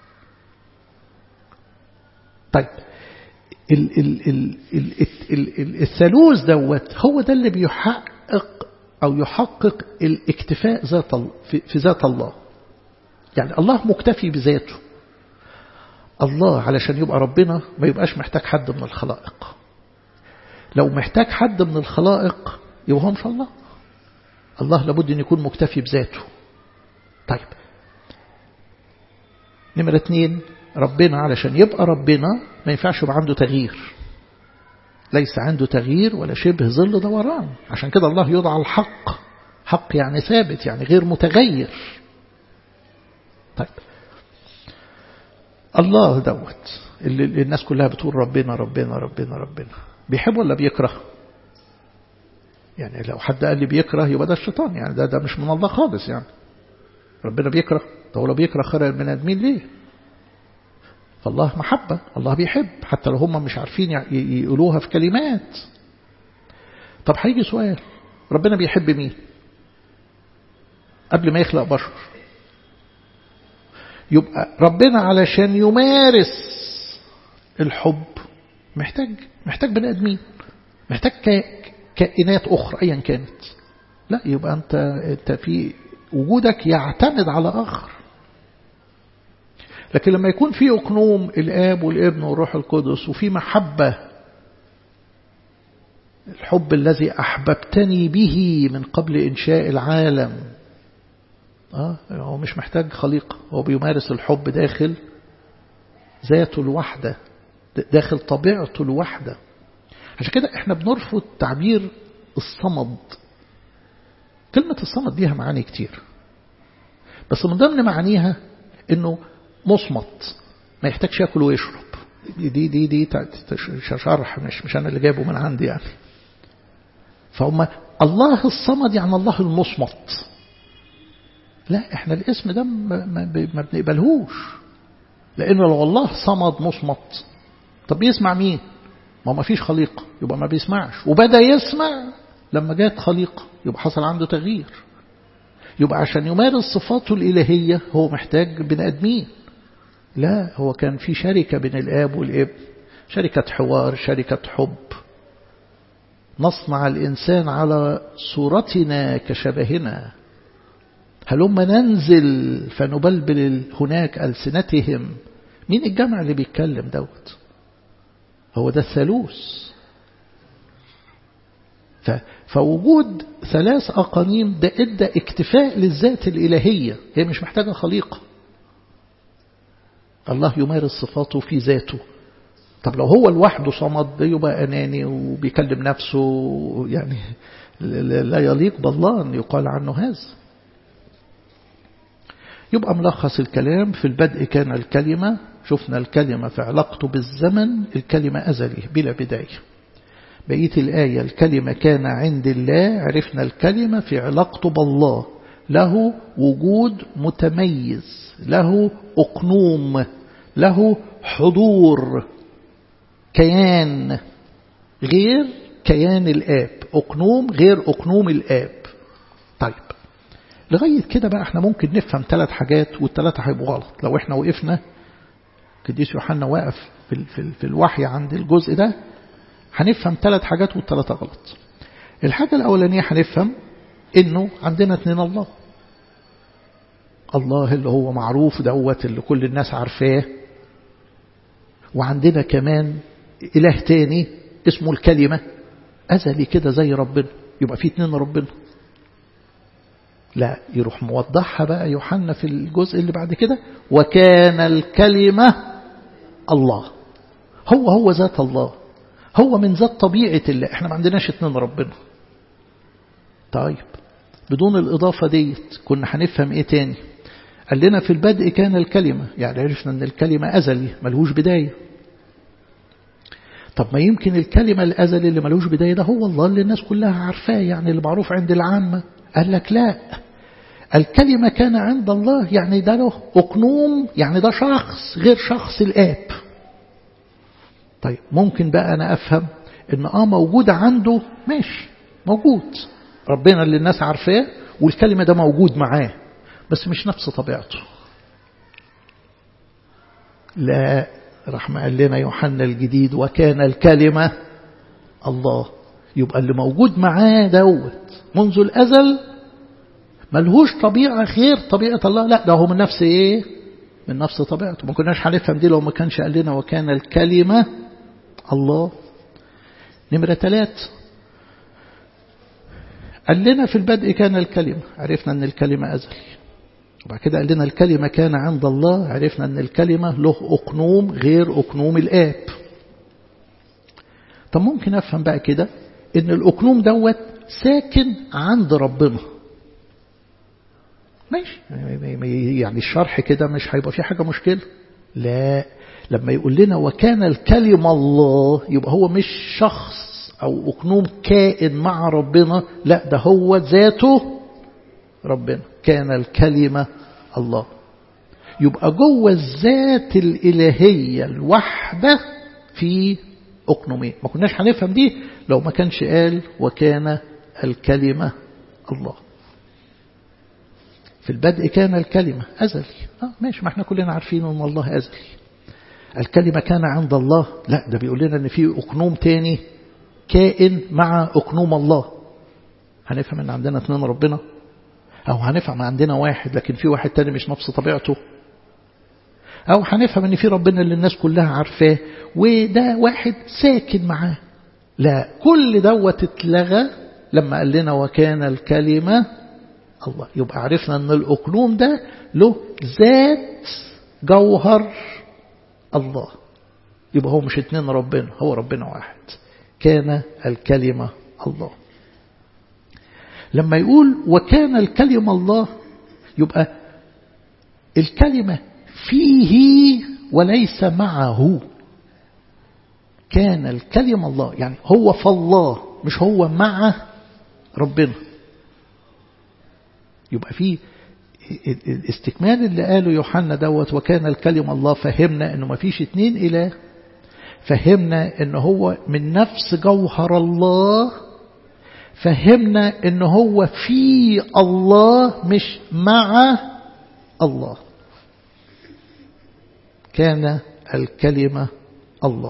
طيب ال ال ال ال ال ال الثالوث دوت هو ده اللي بيحقق أو يحقق الاكتفاء ذات في, في ذات الله يعني الله مكتفي بذاته الله علشان يبقى ربنا ما يبقاش محتاج حد من الخلائق لو محتاج حد من الخلائق يبقى هو مش الله الله لابد أن يكون مكتفي بذاته طيب نمرة اتنين ربنا علشان يبقى ربنا ما ينفعش يبقى عنده تغيير ليس عنده تغيير ولا شبه ظل دوران عشان كده الله يضع الحق حق يعني ثابت يعني غير متغير طيب الله دوت اللي الناس كلها بتقول ربنا ربنا ربنا ربنا بيحب ولا بيكره يعني لو حد قال لي بيكره يبقى ده الشيطان يعني ده ده مش من الله خالص يعني ربنا بيكره طب لو بيكره خير البني ادمين ليه فالله محبة الله بيحب حتى لو هم مش عارفين يقولوها في كلمات طب هيجي سؤال ربنا بيحب مين قبل ما يخلق بشر يبقى ربنا علشان يمارس الحب محتاج محتاج بني ادمين محتاج كائنات اخرى ايا كانت لا يبقى انت انت في وجودك يعتمد على اخر لكن لما يكون في أقنوم الآب والابن والروح القدس وفي محبة الحب الذي أحببتني به من قبل إنشاء العالم آه هو مش محتاج خليقة هو بيمارس الحب داخل ذاته الوحدة داخل طبيعته الوحدة عشان كده احنا بنرفض تعبير الصمد كلمة الصمد ليها معاني كتير بس من ضمن معانيها انه مصمت ما يحتاجش ياكل ويشرب دي دي دي شرح مش مش انا اللي جايبه من عندي يعني فهم الله الصمد يعني الله المصمت لا احنا الاسم ده ما, ما بنقبلهوش لان لو الله صمد مصمت طب يسمع مين ما ما فيش خليقه يبقى ما بيسمعش وبدا يسمع لما جات خليقه يبقى حصل عنده تغيير يبقى عشان يمارس صفاته الإلهية هو محتاج بني آدمين لا هو كان في شركة بين الآب والابن شركة حوار شركة حب نصنع الإنسان على صورتنا كشبهنا هلما ننزل فنبلبل هناك ألسنتهم مين الجمع اللي بيتكلم دوت هو ده الثالوث فوجود ثلاث أقانيم ده ادى اكتفاء للذات الإلهية هي مش محتاجة خليقة الله يمارس صفاته في ذاته طب لو هو لوحده صمد يبقى أناني وبيكلم نفسه يعني لا يليق بالله أن يقال عنه هذا يبقى ملخص الكلام في البدء كان الكلمة شفنا الكلمة في علاقته بالزمن الكلمة أزلي بلا بداية بقية الآية الكلمة كان عند الله عرفنا الكلمة في علاقته بالله له وجود متميز له أقنوم له حضور كيان غير كيان الآب أقنوم غير أقنوم الآب طيب لغاية كده بقى احنا ممكن نفهم ثلاث حاجات والثلاثة هيبقوا غلط لو احنا وقفنا قديس يوحنا واقف في, في, في الوحي عند الجزء ده هنفهم ثلاث حاجات والثلاثة غلط الحاجة الأولانية هنفهم إنه عندنا اتنين الله الله اللي هو معروف دوت اللي كل الناس عارفاه وعندنا كمان إله تاني اسمه الكلمة أزلي كده زي ربنا يبقى في اتنين ربنا لا يروح موضحها بقى يوحنا في الجزء اللي بعد كده وكان الكلمة الله هو هو ذات الله هو من ذات طبيعة الله احنا ما عندناش اتنين ربنا طيب بدون الإضافة ديت كنا هنفهم ايه تاني قال لنا في البدء كان الكلمة يعني عرفنا ان الكلمة أزلي ملهوش بداية طب ما يمكن الكلمة الأزلي اللي ملوش بداية ده هو الله اللي الناس كلها عارفاه يعني اللي معروف عند العامة قال لك لا الكلمة كان عند الله يعني ده له أقنوم يعني ده شخص غير شخص الآب طيب ممكن بقى أنا أفهم إن آه موجود عنده ماشي موجود ربنا اللي الناس عارفاه والكلمة ده موجود معاه بس مش نفس طبيعته لا راح ما قال لنا يوحنا الجديد وكان الكلمة الله يبقى اللي موجود معاه دوت منذ الأزل ملهوش طبيعة غير طبيعة الله لا ده هو من نفس ايه من نفس طبيعته ما كناش هنفهم دي لو ما كانش قال لنا وكان الكلمة الله نمرة ثلاث قال لنا في البدء كان الكلمة عرفنا أن الكلمة أزلي وبعد كده قال لنا الكلمة كان عند الله عرفنا أن الكلمة له أقنوم غير أقنوم الآب طب ممكن أفهم بقى كده أن الأقنوم دوت ساكن عند ربنا ماشي يعني الشرح كده مش هيبقى فيه حاجة مشكلة لا لما يقول لنا وكان الكلمة الله يبقى هو مش شخص أو أقنوم كائن مع ربنا لا ده هو ذاته ربنا كان الكلمة الله يبقى جوه الذات الإلهية الوحدة في أقنومين ما كناش هنفهم دي لو ما كانش قال وكان الكلمة الله في البدء كان الكلمة أزلي آه ماشي ما احنا كلنا عارفين أن الله أزلي الكلمة كان عند الله لا ده بيقول لنا أن في أقنوم تاني كائن مع أقنوم الله هنفهم أن عندنا اثنين ربنا أو هنفهم عندنا واحد لكن في واحد تاني مش نفس طبيعته أو هنفهم أن في ربنا اللي الناس كلها عارفاه وده واحد ساكن معاه لا كل دوت اتلغى لما قال لنا وكان الكلمة الله يبقى عرفنا أن الأقنوم ده له ذات جوهر الله يبقى هو مش اتنين ربنا هو ربنا واحد كان الكلمة الله لما يقول وكان الكلمة الله يبقى الكلمة فيه وليس معه كان الكلمة الله يعني هو فالله مش هو مع ربنا يبقى في الاستكمال اللي قاله يوحنا دوت وكان الكلمة الله فهمنا انه ما فيش اتنين اله فهمنا ان هو من نفس جوهر الله فهمنا ان هو في الله مش مع الله كان الكلمة الله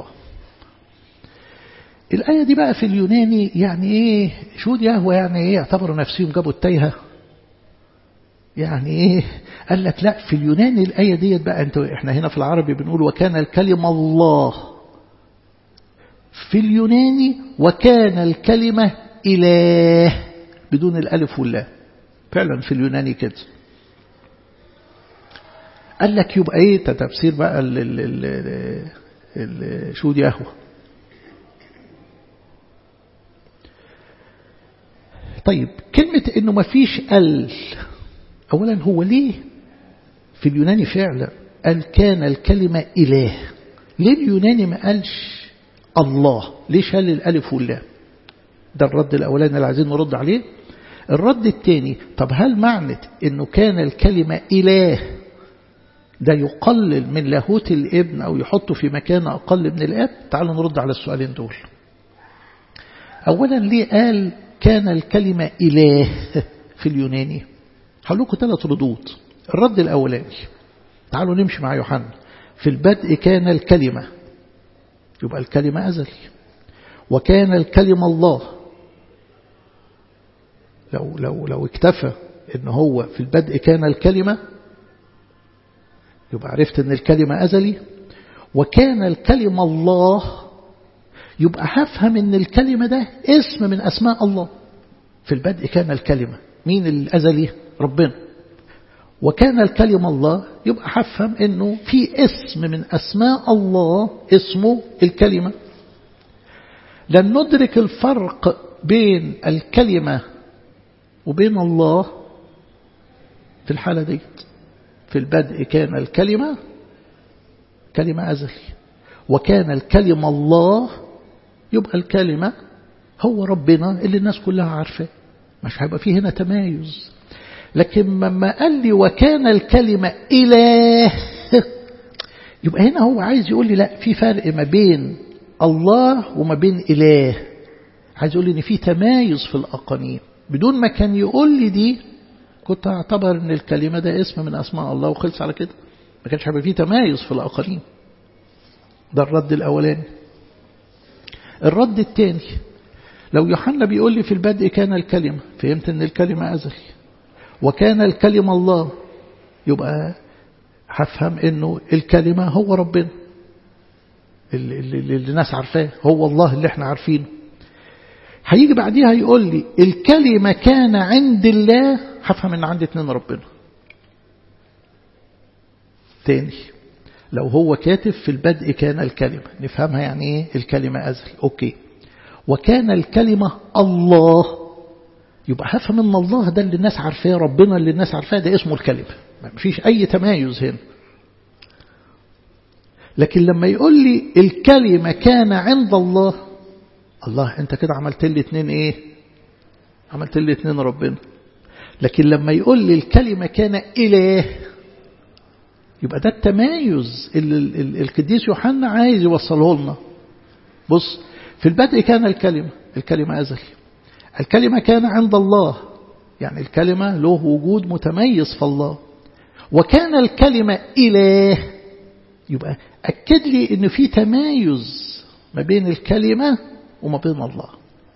الآية دي بقى في اليوناني يعني ايه شو دي يهوى يعني ايه اعتبروا نفسهم جابوا التايهة يعني ايه قال لك لا في اليوناني الآية ديت بقى انت احنا هنا في العربي بنقول وكان الكلمة الله في اليوناني وكان الكلمة إله بدون الألف واللام فعلا في اليوناني كده قال لك يبقى ايه تفسير بقى ال ال ال ال شو دي يهوى طيب كلمة انه ما فيش ال اولا هو ليه في اليوناني فعلا قال كان الكلمة اله ليه اليوناني ما قالش الله ليه شال الالف واللام ده الرد الاولاني اللي عايزين نرد عليه الرد الثاني طب هل معنى انه كان الكلمة اله ده يقلل من لاهوت الابن او يحطه في مكان اقل من الاب تعالوا نرد على السؤالين دول اولا ليه قال كان الكلمة اله في اليوناني هقول لكم ثلاث ردود الرد الأولاني تعالوا نمشي مع يوحنا في البدء كان الكلمة يبقى الكلمة أزلي وكان الكلمة الله لو, لو, لو اكتفى ان هو في البدء كان الكلمة يبقى عرفت ان الكلمة أزلي وكان الكلمة الله يبقى هفهم ان الكلمة ده اسم من أسماء الله في البدء كان الكلمة مين الأزلي ربنا وكان الكلمة الله يبقى هفهم انه في اسم من أسماء الله اسمه الكلمة لن ندرك الفرق بين الكلمة وبين الله في الحالة دي في البدء كان الكلمة كلمة أزلي وكان الكلمة الله يبقى الكلمة هو ربنا اللي الناس كلها عارفاه مش هيبقى فيه هنا تمايز لكن لما قال لي وكان الكلمة إله يبقى هنا هو عايز يقول لي لا في فرق ما بين الله وما بين إله عايز يقول لي ان في تمايز في الأقانيم بدون ما كان يقول لي دي كنت أعتبر ان الكلمة ده اسم من أسماء الله وخلص على كده ما كانش هيبقى فيه تمايز في الأقانيم ده الرد الأولاني الرد الثاني لو يوحنا بيقول لي في البدء كان الكلمة فهمت ان الكلمة أزلي وكان الكلمة الله يبقى هفهم انه الكلمة هو ربنا اللي, اللي الناس عارفاه هو الله اللي احنا عارفينه هيجي بعديها يقول لي الكلمة كان عند الله هفهم ان عند اتنين ربنا تاني لو هو كاتب في البدء كان الكلمة نفهمها يعني ايه الكلمة أزل اوكي وكان الكلمة الله يبقى هفهم ان الله ده اللي الناس عارفاه ربنا اللي الناس عارفاه ده اسمه الكلمة ما فيش اي تمايز هنا لكن لما يقول لي الكلمة كان عند الله الله انت كده عملت لي اتنين ايه عملت لي اتنين ربنا لكن لما يقول لي الكلمة كان إله يبقى ده التمايز اللي القديس يوحنا عايز يوصله لنا بص في البدء كان الكلمة الكلمة أزلي الكلمة كان عند الله يعني الكلمة له وجود متميز في الله وكان الكلمة إله يبقى أكد لي أن في تمايز ما بين الكلمة وما بين الله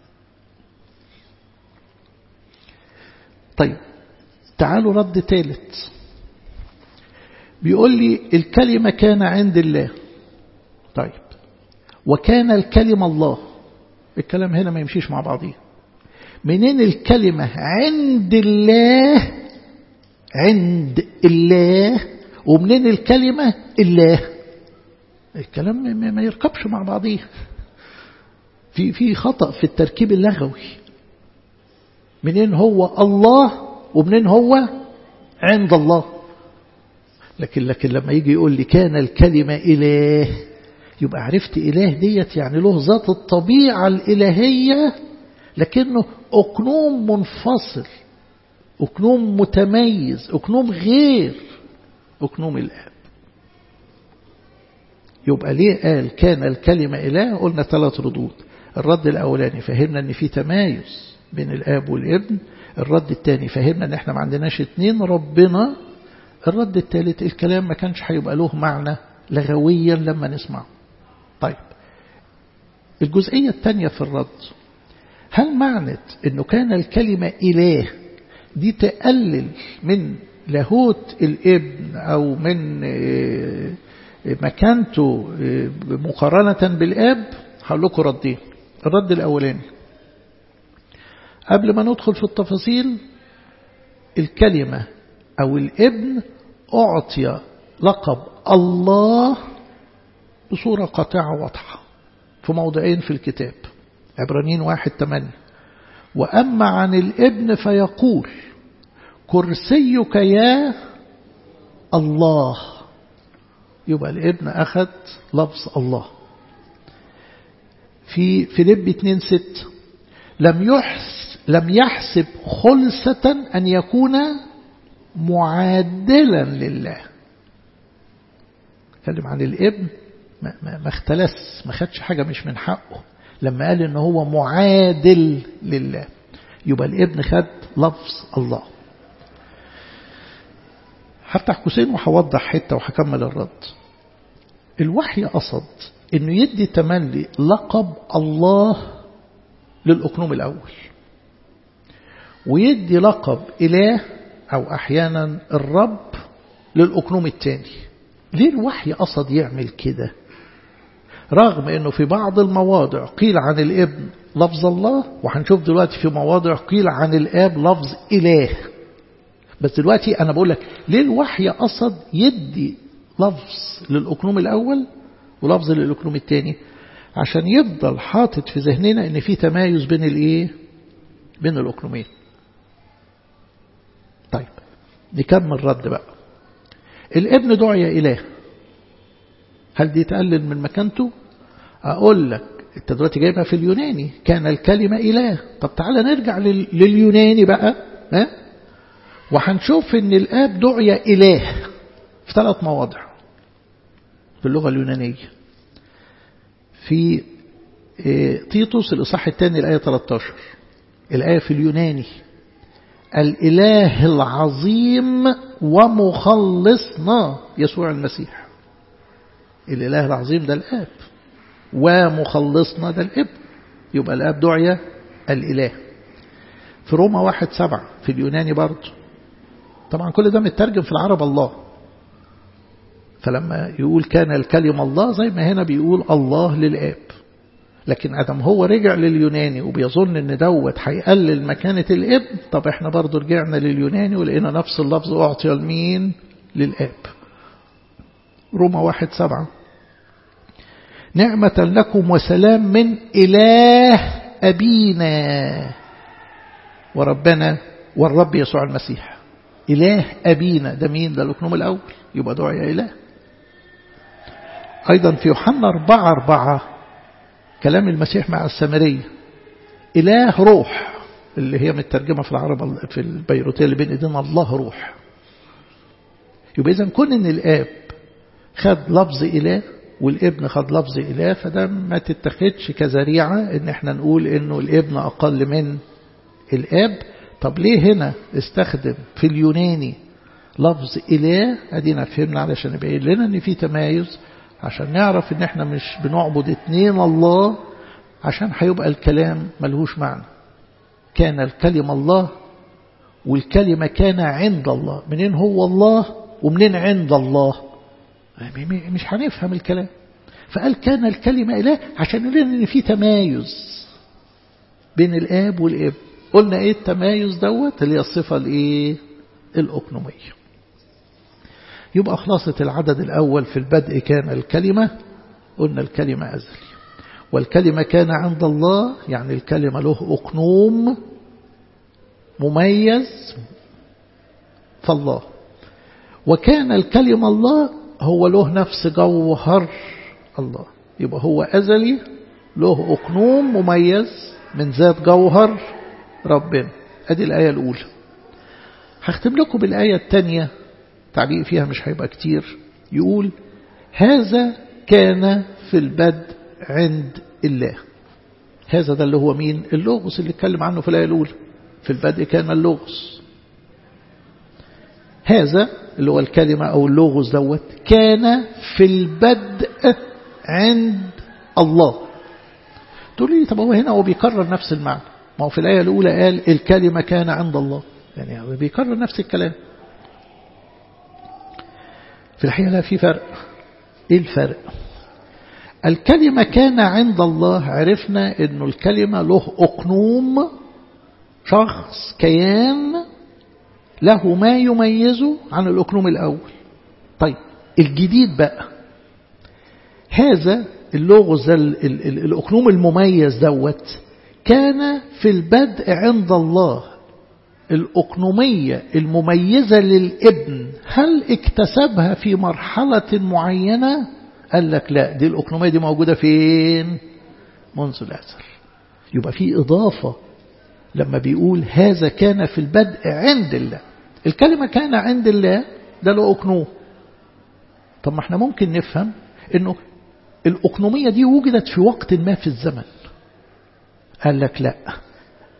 طيب تعالوا رد ثالث بيقول لي الكلمة كان عند الله طيب وكان الكلمة الله الكلام هنا ما يمشيش مع بعضيه منين الكلمة عند الله عند الله ومنين الكلمة الله الكلام ما يركبش مع بعضيه في في خطأ في التركيب اللغوي منين هو الله ومنين هو عند الله لكن لكن لما يجي يقول لي كان الكلمة إله يبقى عرفت إله ديت يعني له ذات الطبيعة الإلهية لكنه أكنوم منفصل أكنوم متميز أكنوم غير أكنوم الآب يبقى ليه قال كان الكلمة إله قلنا ثلاث ردود الرد الأولاني فهمنا أن في تمايز بين الآب والابن الرد الثاني فهمنا أن احنا ما عندناش اتنين ربنا الرد الثالث الكلام ما كانش هيبقى له معنى لغويا لما نسمعه طيب الجزئية الثانية في الرد هل معنت أنه كان الكلمة إله دي تقلل من لاهوت الابن أو من مكانته مقارنة بالآب هقول لكم ردين الرد الأولاني قبل ما ندخل في التفاصيل الكلمة أو الابن أعطي لقب الله بصورة قاطعة واضحة في موضعين في الكتاب عبرانيين واحد تمانية وأما عن الابن فيقول كرسيك يا الله يبقى الابن أخذ لفظ الله في فيليب 2 6 لم يحس لم يحسب خلصة أن يكون معادلا لله تكلم عن الابن ما, ما, ما اختلس ما خدش حاجة مش من حقه لما قال ان هو معادل لله يبقى الابن خد لفظ الله هفتح قوسين وهوضح حتة وهكمل الرد الوحي قصد انه يدي تملي لقب الله للأقنوم الأول ويدي لقب إله أو أحيانا الرب للأقنوم الثاني ليه الوحي قصد يعمل كده رغم أنه في بعض المواضع قيل عن الابن لفظ الله وهنشوف دلوقتي في مواضع قيل عن الآب لفظ إله بس دلوقتي أنا بقول لك ليه الوحي قصد يدي لفظ للأقنوم الأول ولفظ للأقنوم الثاني عشان يفضل حاطط في ذهننا ان في تمايز بين الايه بين الاقنومين طيب نكمل رد بقى الابن دعي اله هل دي تقلل من مكانته اقول لك انت دلوقتي جايبها في اليوناني كان الكلمة اله طب تعالى نرجع لليوناني بقى ها وهنشوف ان الاب دعي اله في ثلاث مواضع في اللغة اليونانية في تيتوس الإصحاح الثاني الآية 13 الآية في اليوناني الإله العظيم ومخلصنا يسوع المسيح الإله العظيم ده الآب ومخلصنا ده الابن يبقى الآب دعية الإله في روما واحد سبعة في اليوناني برضه طبعا كل ده مترجم في العرب الله فلما يقول كان الكلمة الله زي ما هنا بيقول الله للآب لكن أدم هو رجع لليوناني وبيظن ان دوت هيقلل مكانة الابن طب احنا برضو رجعنا لليوناني ولقينا نفس اللفظ أعطي لمين للآب روما واحد سبعة نعمة لكم وسلام من إله أبينا وربنا والرب يسوع المسيح إله أبينا ده مين ده الأكنوم الأول يبقى دعي إله أيضا في يوحنا أربعة أربعة كلام المسيح مع السامرية إله روح اللي هي مترجمة في العرب في البيروتية اللي بين إيدينا الله روح يبقى إذا كون إن الآب خد لفظ إله والابن خد لفظ إله فده ما تتخدش كذريعة إن احنا نقول إنه الابن أقل من الآب طب ليه هنا استخدم في اليوناني لفظ إله أدينا فهمنا علشان يبين لنا إن في تمايز عشان نعرف إن احنا مش بنعبد اتنين الله عشان هيبقى الكلام ملهوش معنى كان الكلمة الله والكلمة كان عند الله منين هو الله ومنين عند الله مش هنفهم الكلام فقال كان الكلمة إله عشان يقول إن في تمايز بين الآب والابن قلنا إيه التمايز دوت اللي هي الصفة الإيه الأقنومية يبقى خلاصة العدد الأول في البدء كان الكلمة قلنا الكلمة أزلي والكلمة كان عند الله يعني الكلمة له أقنوم مميز فالله وكان الكلمة الله هو له نفس جوهر الله يبقى هو أزلي له أقنوم مميز من ذات جوهر ربنا أدي الآية الأولى هختم لكم بالآية الثانية تعليق فيها مش هيبقى كتير يقول هذا كان في البدء عند الله هذا ده اللي هو مين اللغز اللي اتكلم عنه في الآية الأولى في البدء كان اللغز هذا اللي هو الكلمة أو اللغز دوت كان في البدء عند الله تقول لي طب هو هنا هو بيكرر نفس المعنى ما هو في الآية الأولى قال الكلمة كان عند الله يعني هو بيكرر نفس الكلام في الحقيقة لا في فرق إيه الفرق الكلمة كان عند الله عرفنا أنه الكلمة له أقنوم شخص كيان له ما يميزه عن الأقنوم الأول طيب الجديد بقى هذا اللغز الأقنوم المميز دوت كان في البدء عند الله الأقنومية المميزة للابن هل اكتسبها في مرحلة معينة قال لك لا دي الأقنومية دي موجودة فين منذ الأزل يبقى في إضافة لما بيقول هذا كان في البدء عند الله الكلمة كان عند الله ده له أقنوم طب ما احنا ممكن نفهم انه الأقنومية دي وجدت في وقت ما في الزمن قال لك لا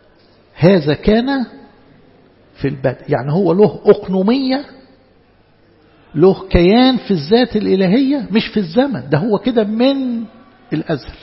هذا كان في البدء يعني هو له أقنومية له كيان في الذات الإلهية مش في الزمن ده هو كده من الأزل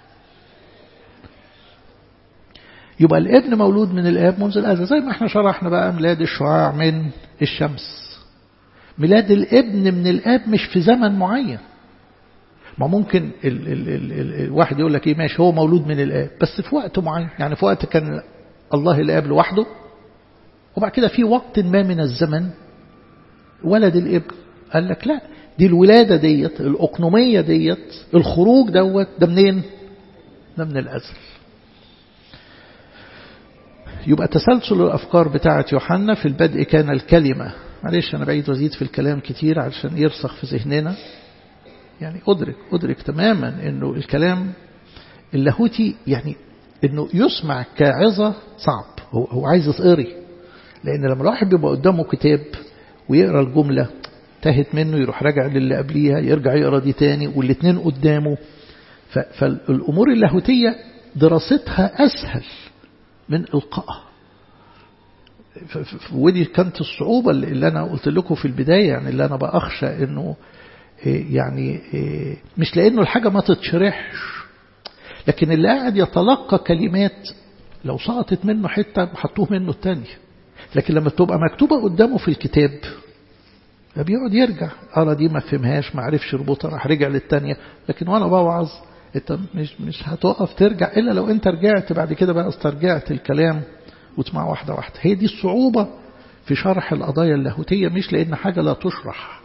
يبقى الابن مولود من الآب منذ الأزل زي ما احنا شرحنا بقى ميلاد الشعاع من الشمس ميلاد الابن من الآب مش في زمن معين ما ممكن ال ال ال ال الواحد يقول لك ايه ماشي هو مولود من الآب بس في وقت معين يعني في وقت كان الله الآب لوحده وبعد كده في وقت ما من الزمن ولد الابن قال لك لا دي الولادة ديت الأقنومية ديت الخروج دوت ده منين ده من الأزل يبقى تسلسل الأفكار بتاعة يوحنا في البدء كان الكلمة معلش أنا بعيد وزيد في الكلام كتير علشان يرسخ في ذهننا يعني أدرك أدرك تماما أنه الكلام اللاهوتي يعني أنه يسمع كعظة صعب هو, هو عايز يتقري لأن لما الواحد بيبقى قدامه كتاب ويقرأ الجملة تاهت منه يروح راجع للي قبليها يرجع يقرأ دي تاني والاتنين قدامه فالأمور اللاهوتية دراستها أسهل من إلقائها ودي كانت الصعوبة اللي أنا قلت لكم في البداية يعني اللي أنا بأخشى أنه يعني مش لأنه الحاجة ما تتشرحش لكن اللي قاعد يتلقى كلمات لو سقطت منه حتة حطوه منه التانية لكن لما تبقى مكتوبة قدامه في الكتاب بيقعد يرجع أرى دي ما فهمهاش ما عرفش يربطها راح رجع للتانية لكن وأنا بوعظ انت مش مش هتقف ترجع إلا لو أنت رجعت بعد كده بقى استرجعت الكلام وتسمع واحدة واحدة هي دي الصعوبة في شرح القضايا اللاهوتية مش لأن حاجة لا تشرح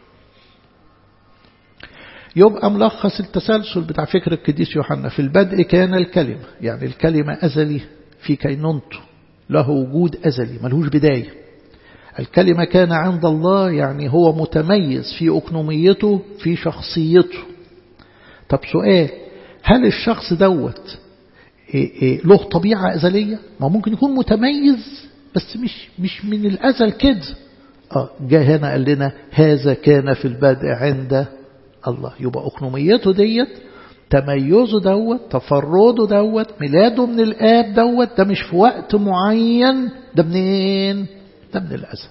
يبقى ملخص التسلسل بتاع فكر القديس يوحنا في البدء كان الكلمة يعني الكلمة أزلي في كينونته له وجود أزلي ملهوش بداية الكلمة كان عند الله يعني هو متميز في أكنوميته في شخصيته طب سؤال هل الشخص دوت إيه إيه له طبيعة أزلية ما ممكن يكون متميز بس مش مش من الأزل كده آه جاء هنا قال لنا هذا كان في البدء عند الله يبقى أكنوميته ديت تميزه دوت تفرده دوت ميلاده من الآب دوت ده مش في وقت معين ده منين ده من الأزل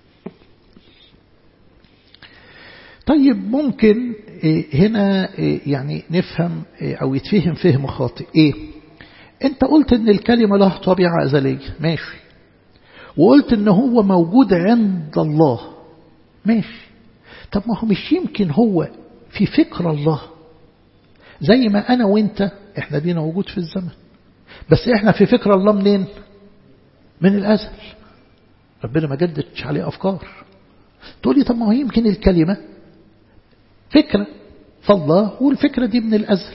طيب ممكن هنا يعني نفهم أو يتفهم فهم خاطئ إيه أنت قلت أن الكلمة له طبيعة أزلية ماشي وقلت أن هو موجود عند الله ماشي طب ما هو مش يمكن هو في فكر الله زي ما أنا وإنت إحنا دينا وجود في الزمن بس إحنا في فكر الله منين من الأزل ربنا ما جددش عليه أفكار تقول لي طب ما هو يمكن الكلمة فكرة فالله والفكرة دي من الأزل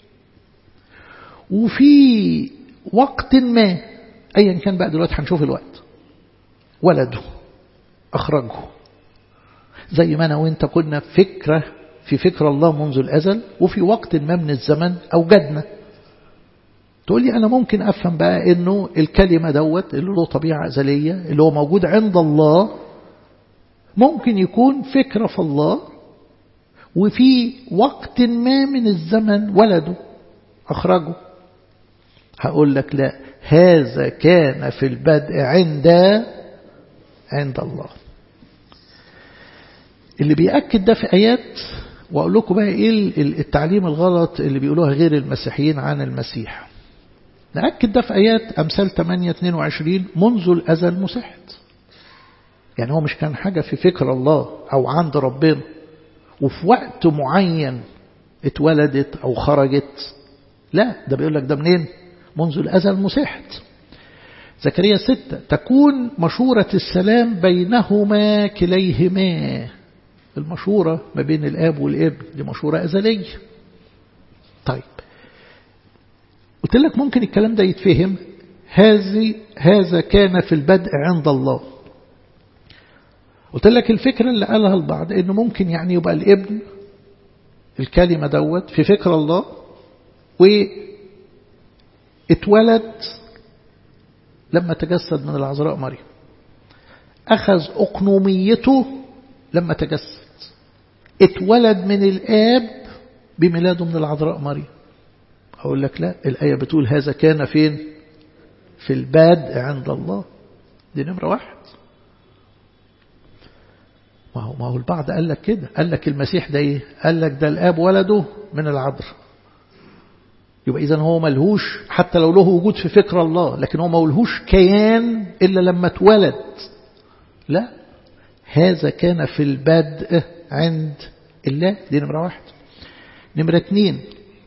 وفي وقت ما أيا كان بقى دلوقتي هنشوف الوقت ولده أخرجه زي ما أنا وإنت كنا فكرة في فكر الله منذ الأزل وفي وقت ما من الزمن أوجدنا تقول لي أنا ممكن أفهم بقى أنه الكلمة دوت اللي له طبيعة أزلية اللي هو موجود عند الله ممكن يكون فكرة في الله وفي وقت ما من الزمن ولده أخرجه هقول لك لا هذا كان في البدء عند عند الله اللي بيأكد ده في آيات وأقول لكم بقى إيه التعليم الغلط اللي بيقولوها غير المسيحيين عن المسيح نأكد ده في آيات أمثال 8 22 منذ الأزل مسحت يعني هو مش كان حاجة في فكر الله أو عند ربنا وفي وقت معين اتولدت أو خرجت لا ده بيقول لك ده منين منذ الأزل مسحت زكريا ستة تكون مشورة السلام بينهما كليهما المشورة ما بين الآب والابن دي مشورة أزلية طيب قلت لك ممكن الكلام ده يتفهم هذه هذا كان في البدء عند الله قلت لك الفكرة اللي قالها البعض انه ممكن يعني يبقى الابن الكلمة دوت في فكر الله واتولد لما تجسد من العذراء مريم أخذ أقنوميته لما تجسد اتولد من الآب بميلاده من العذراء مريم أقول لك لا الآية بتقول هذا كان فين في البدء عند الله دي نمرة واحد ما هو, ما هو البعض قال لك كده قال لك المسيح ده ايه قال لك ده الاب ولده من العذراء يبقى إذا هو ملهوش حتى لو له وجود في فكر الله لكن هو ملهوش كيان إلا لما اتولد لا هذا كان في البدء عند الله دي نمرة واحد نمرة اتنين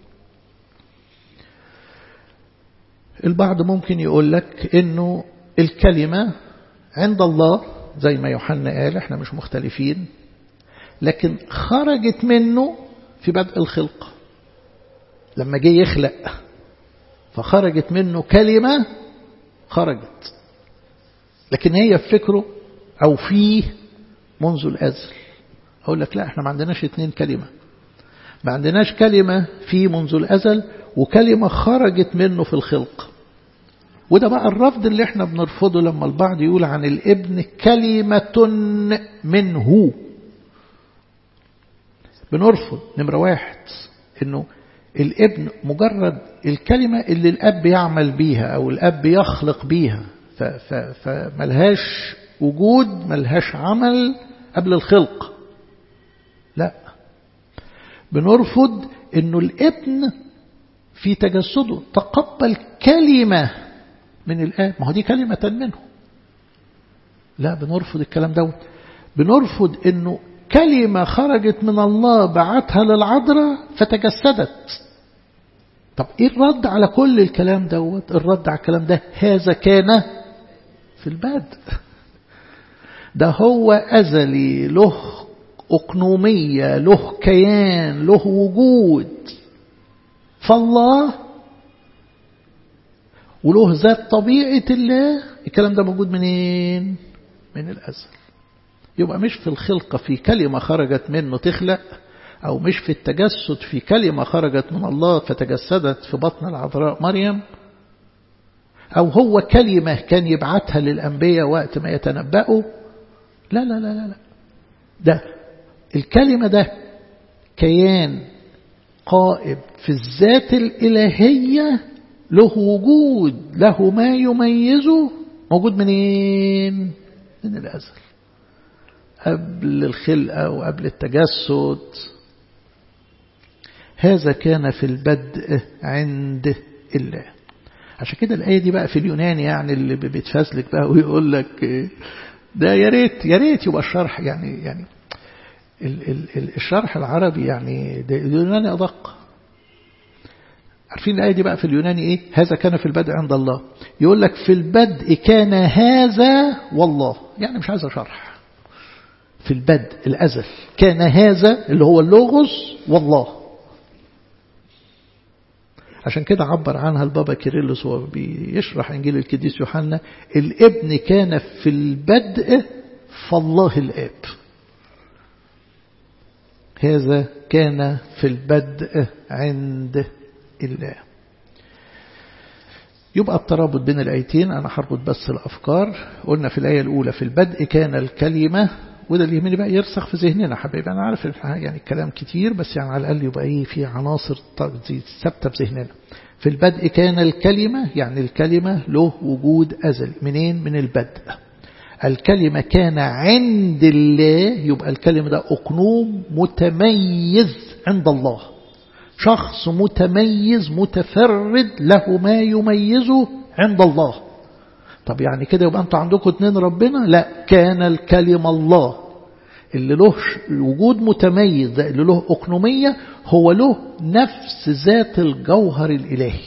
البعض ممكن يقول لك انه الكلمة عند الله زي ما يوحنا قال احنا مش مختلفين لكن خرجت منه في بدء الخلق لما جه يخلق فخرجت منه كلمة خرجت لكن هي في فكره أو فيه منذ الأزل أقول لك لا احنا ما عندناش اتنين كلمة ما عندناش كلمة في منذ الأزل وكلمة خرجت منه في الخلق وده بقى الرفض اللي احنا بنرفضه لما البعض يقول عن الابن كلمة منه بنرفض نمرة واحد انه الابن مجرد الكلمة اللي الأب يعمل بيها أو الأب يخلق بيها فملهاش وجود ملهاش عمل قبل الخلق لا بنرفض انه الابن في تجسده تقبل كلمة من الآب ما هو دي كلمة منه لا بنرفض الكلام دوت بنرفض انه كلمة خرجت من الله بعتها للعذراء فتجسدت طب ايه الرد على كل الكلام دوت الرد على الكلام ده هذا كان في البدء ده هو أزلي له أقنومية له كيان له وجود فالله وله ذات طبيعة الله الكلام ده موجود منين من الأزل يبقى مش في الخلقة في كلمة خرجت منه تخلق أو مش في التجسد في كلمة خرجت من الله فتجسدت في بطن العذراء مريم أو هو كلمة كان يبعتها للأنبياء وقت ما يتنبأوا لا لا لا لا لا ده الكلمة ده كيان قائم في الذات الإلهية له وجود له ما يميزه موجود منين من الأزل قبل الخلقة وقبل التجسد هذا كان في البدء عند الله عشان كده الآية دي بقى في اليوناني يعني اللي بيتفزلك بقى ويقول لك ده يا ريت يا ريت يبقى الشرح يعني يعني ال ال الشرح العربي يعني ده اليوناني أدق عارفين الآية دي بقى في اليوناني إيه هذا كان في البدء عند الله يقول لك في البدء كان هذا والله يعني مش عايز شرح في البدء الأزل كان هذا اللي هو اللوغوس والله عشان كده عبر عنها البابا كيرلس وهو بيشرح إنجيل القديس يوحنا الابن كان في البدء فالله الآب هذا كان في البدء عند الله يبقى الترابط بين الآيتين أنا هربط بس الأفكار قلنا في الآية الأولى في البدء كان الكلمة وده اللي يهمني بقى يرسخ في ذهننا حبيبي أنا عارف يعني الكلام كتير بس يعني على الأقل يبقى إيه في عناصر ثابتة في ذهننا في البدء كان الكلمة يعني الكلمة له وجود أزل منين من البدء الكلمة كان عند الله يبقى الكلمة ده أقنوم متميز عند الله شخص متميز متفرد له ما يميزه عند الله طب يعني كده يبقى أنتوا عندكم اتنين ربنا لا كان الكلمة الله اللي له وجود متميز ده اللي له أقنومية هو له نفس ذات الجوهر الإلهي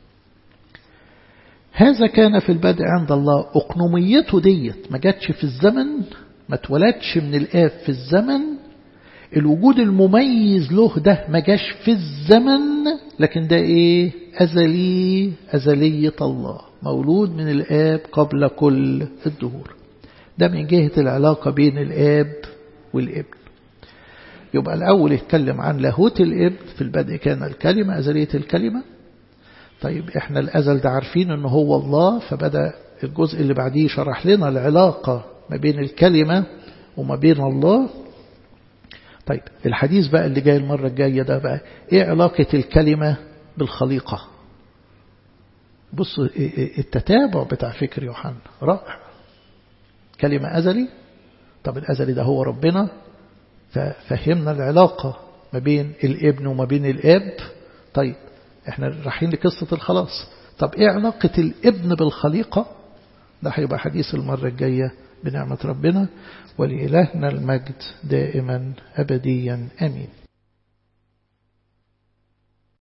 هذا كان في البدء عند الله أقنوميته ديت ما جاتش في الزمن ما اتولدش من الآب في الزمن الوجود المميز له ده ما جاش في الزمن لكن ده ايه أزلي أزلية الله مولود من الآب قبل كل الدهور ده من جهة العلاقة بين الآب والابن يبقى الأول يتكلم عن لاهوت الابن في البدء كان الكلمة أزلية الكلمة طيب احنا الأزل ده عارفين انه هو الله فبدأ الجزء اللي بعديه شرح لنا العلاقة ما بين الكلمة وما بين الله طيب الحديث بقى اللي جاي المرة الجاية ده بقى ايه علاقة الكلمة بالخليقة بص التتابع بتاع فكر يوحنا رائع كلمة أزلي طب الأزلي ده هو ربنا ففهمنا العلاقة ما بين الابن وما بين الاب طيب احنا رايحين لقصة الخلاص طب ايه علاقة الابن بالخليقة ده هيبقى حديث المرة الجاية بنعمة ربنا ولإلهنا المجد دائما أبديا أمين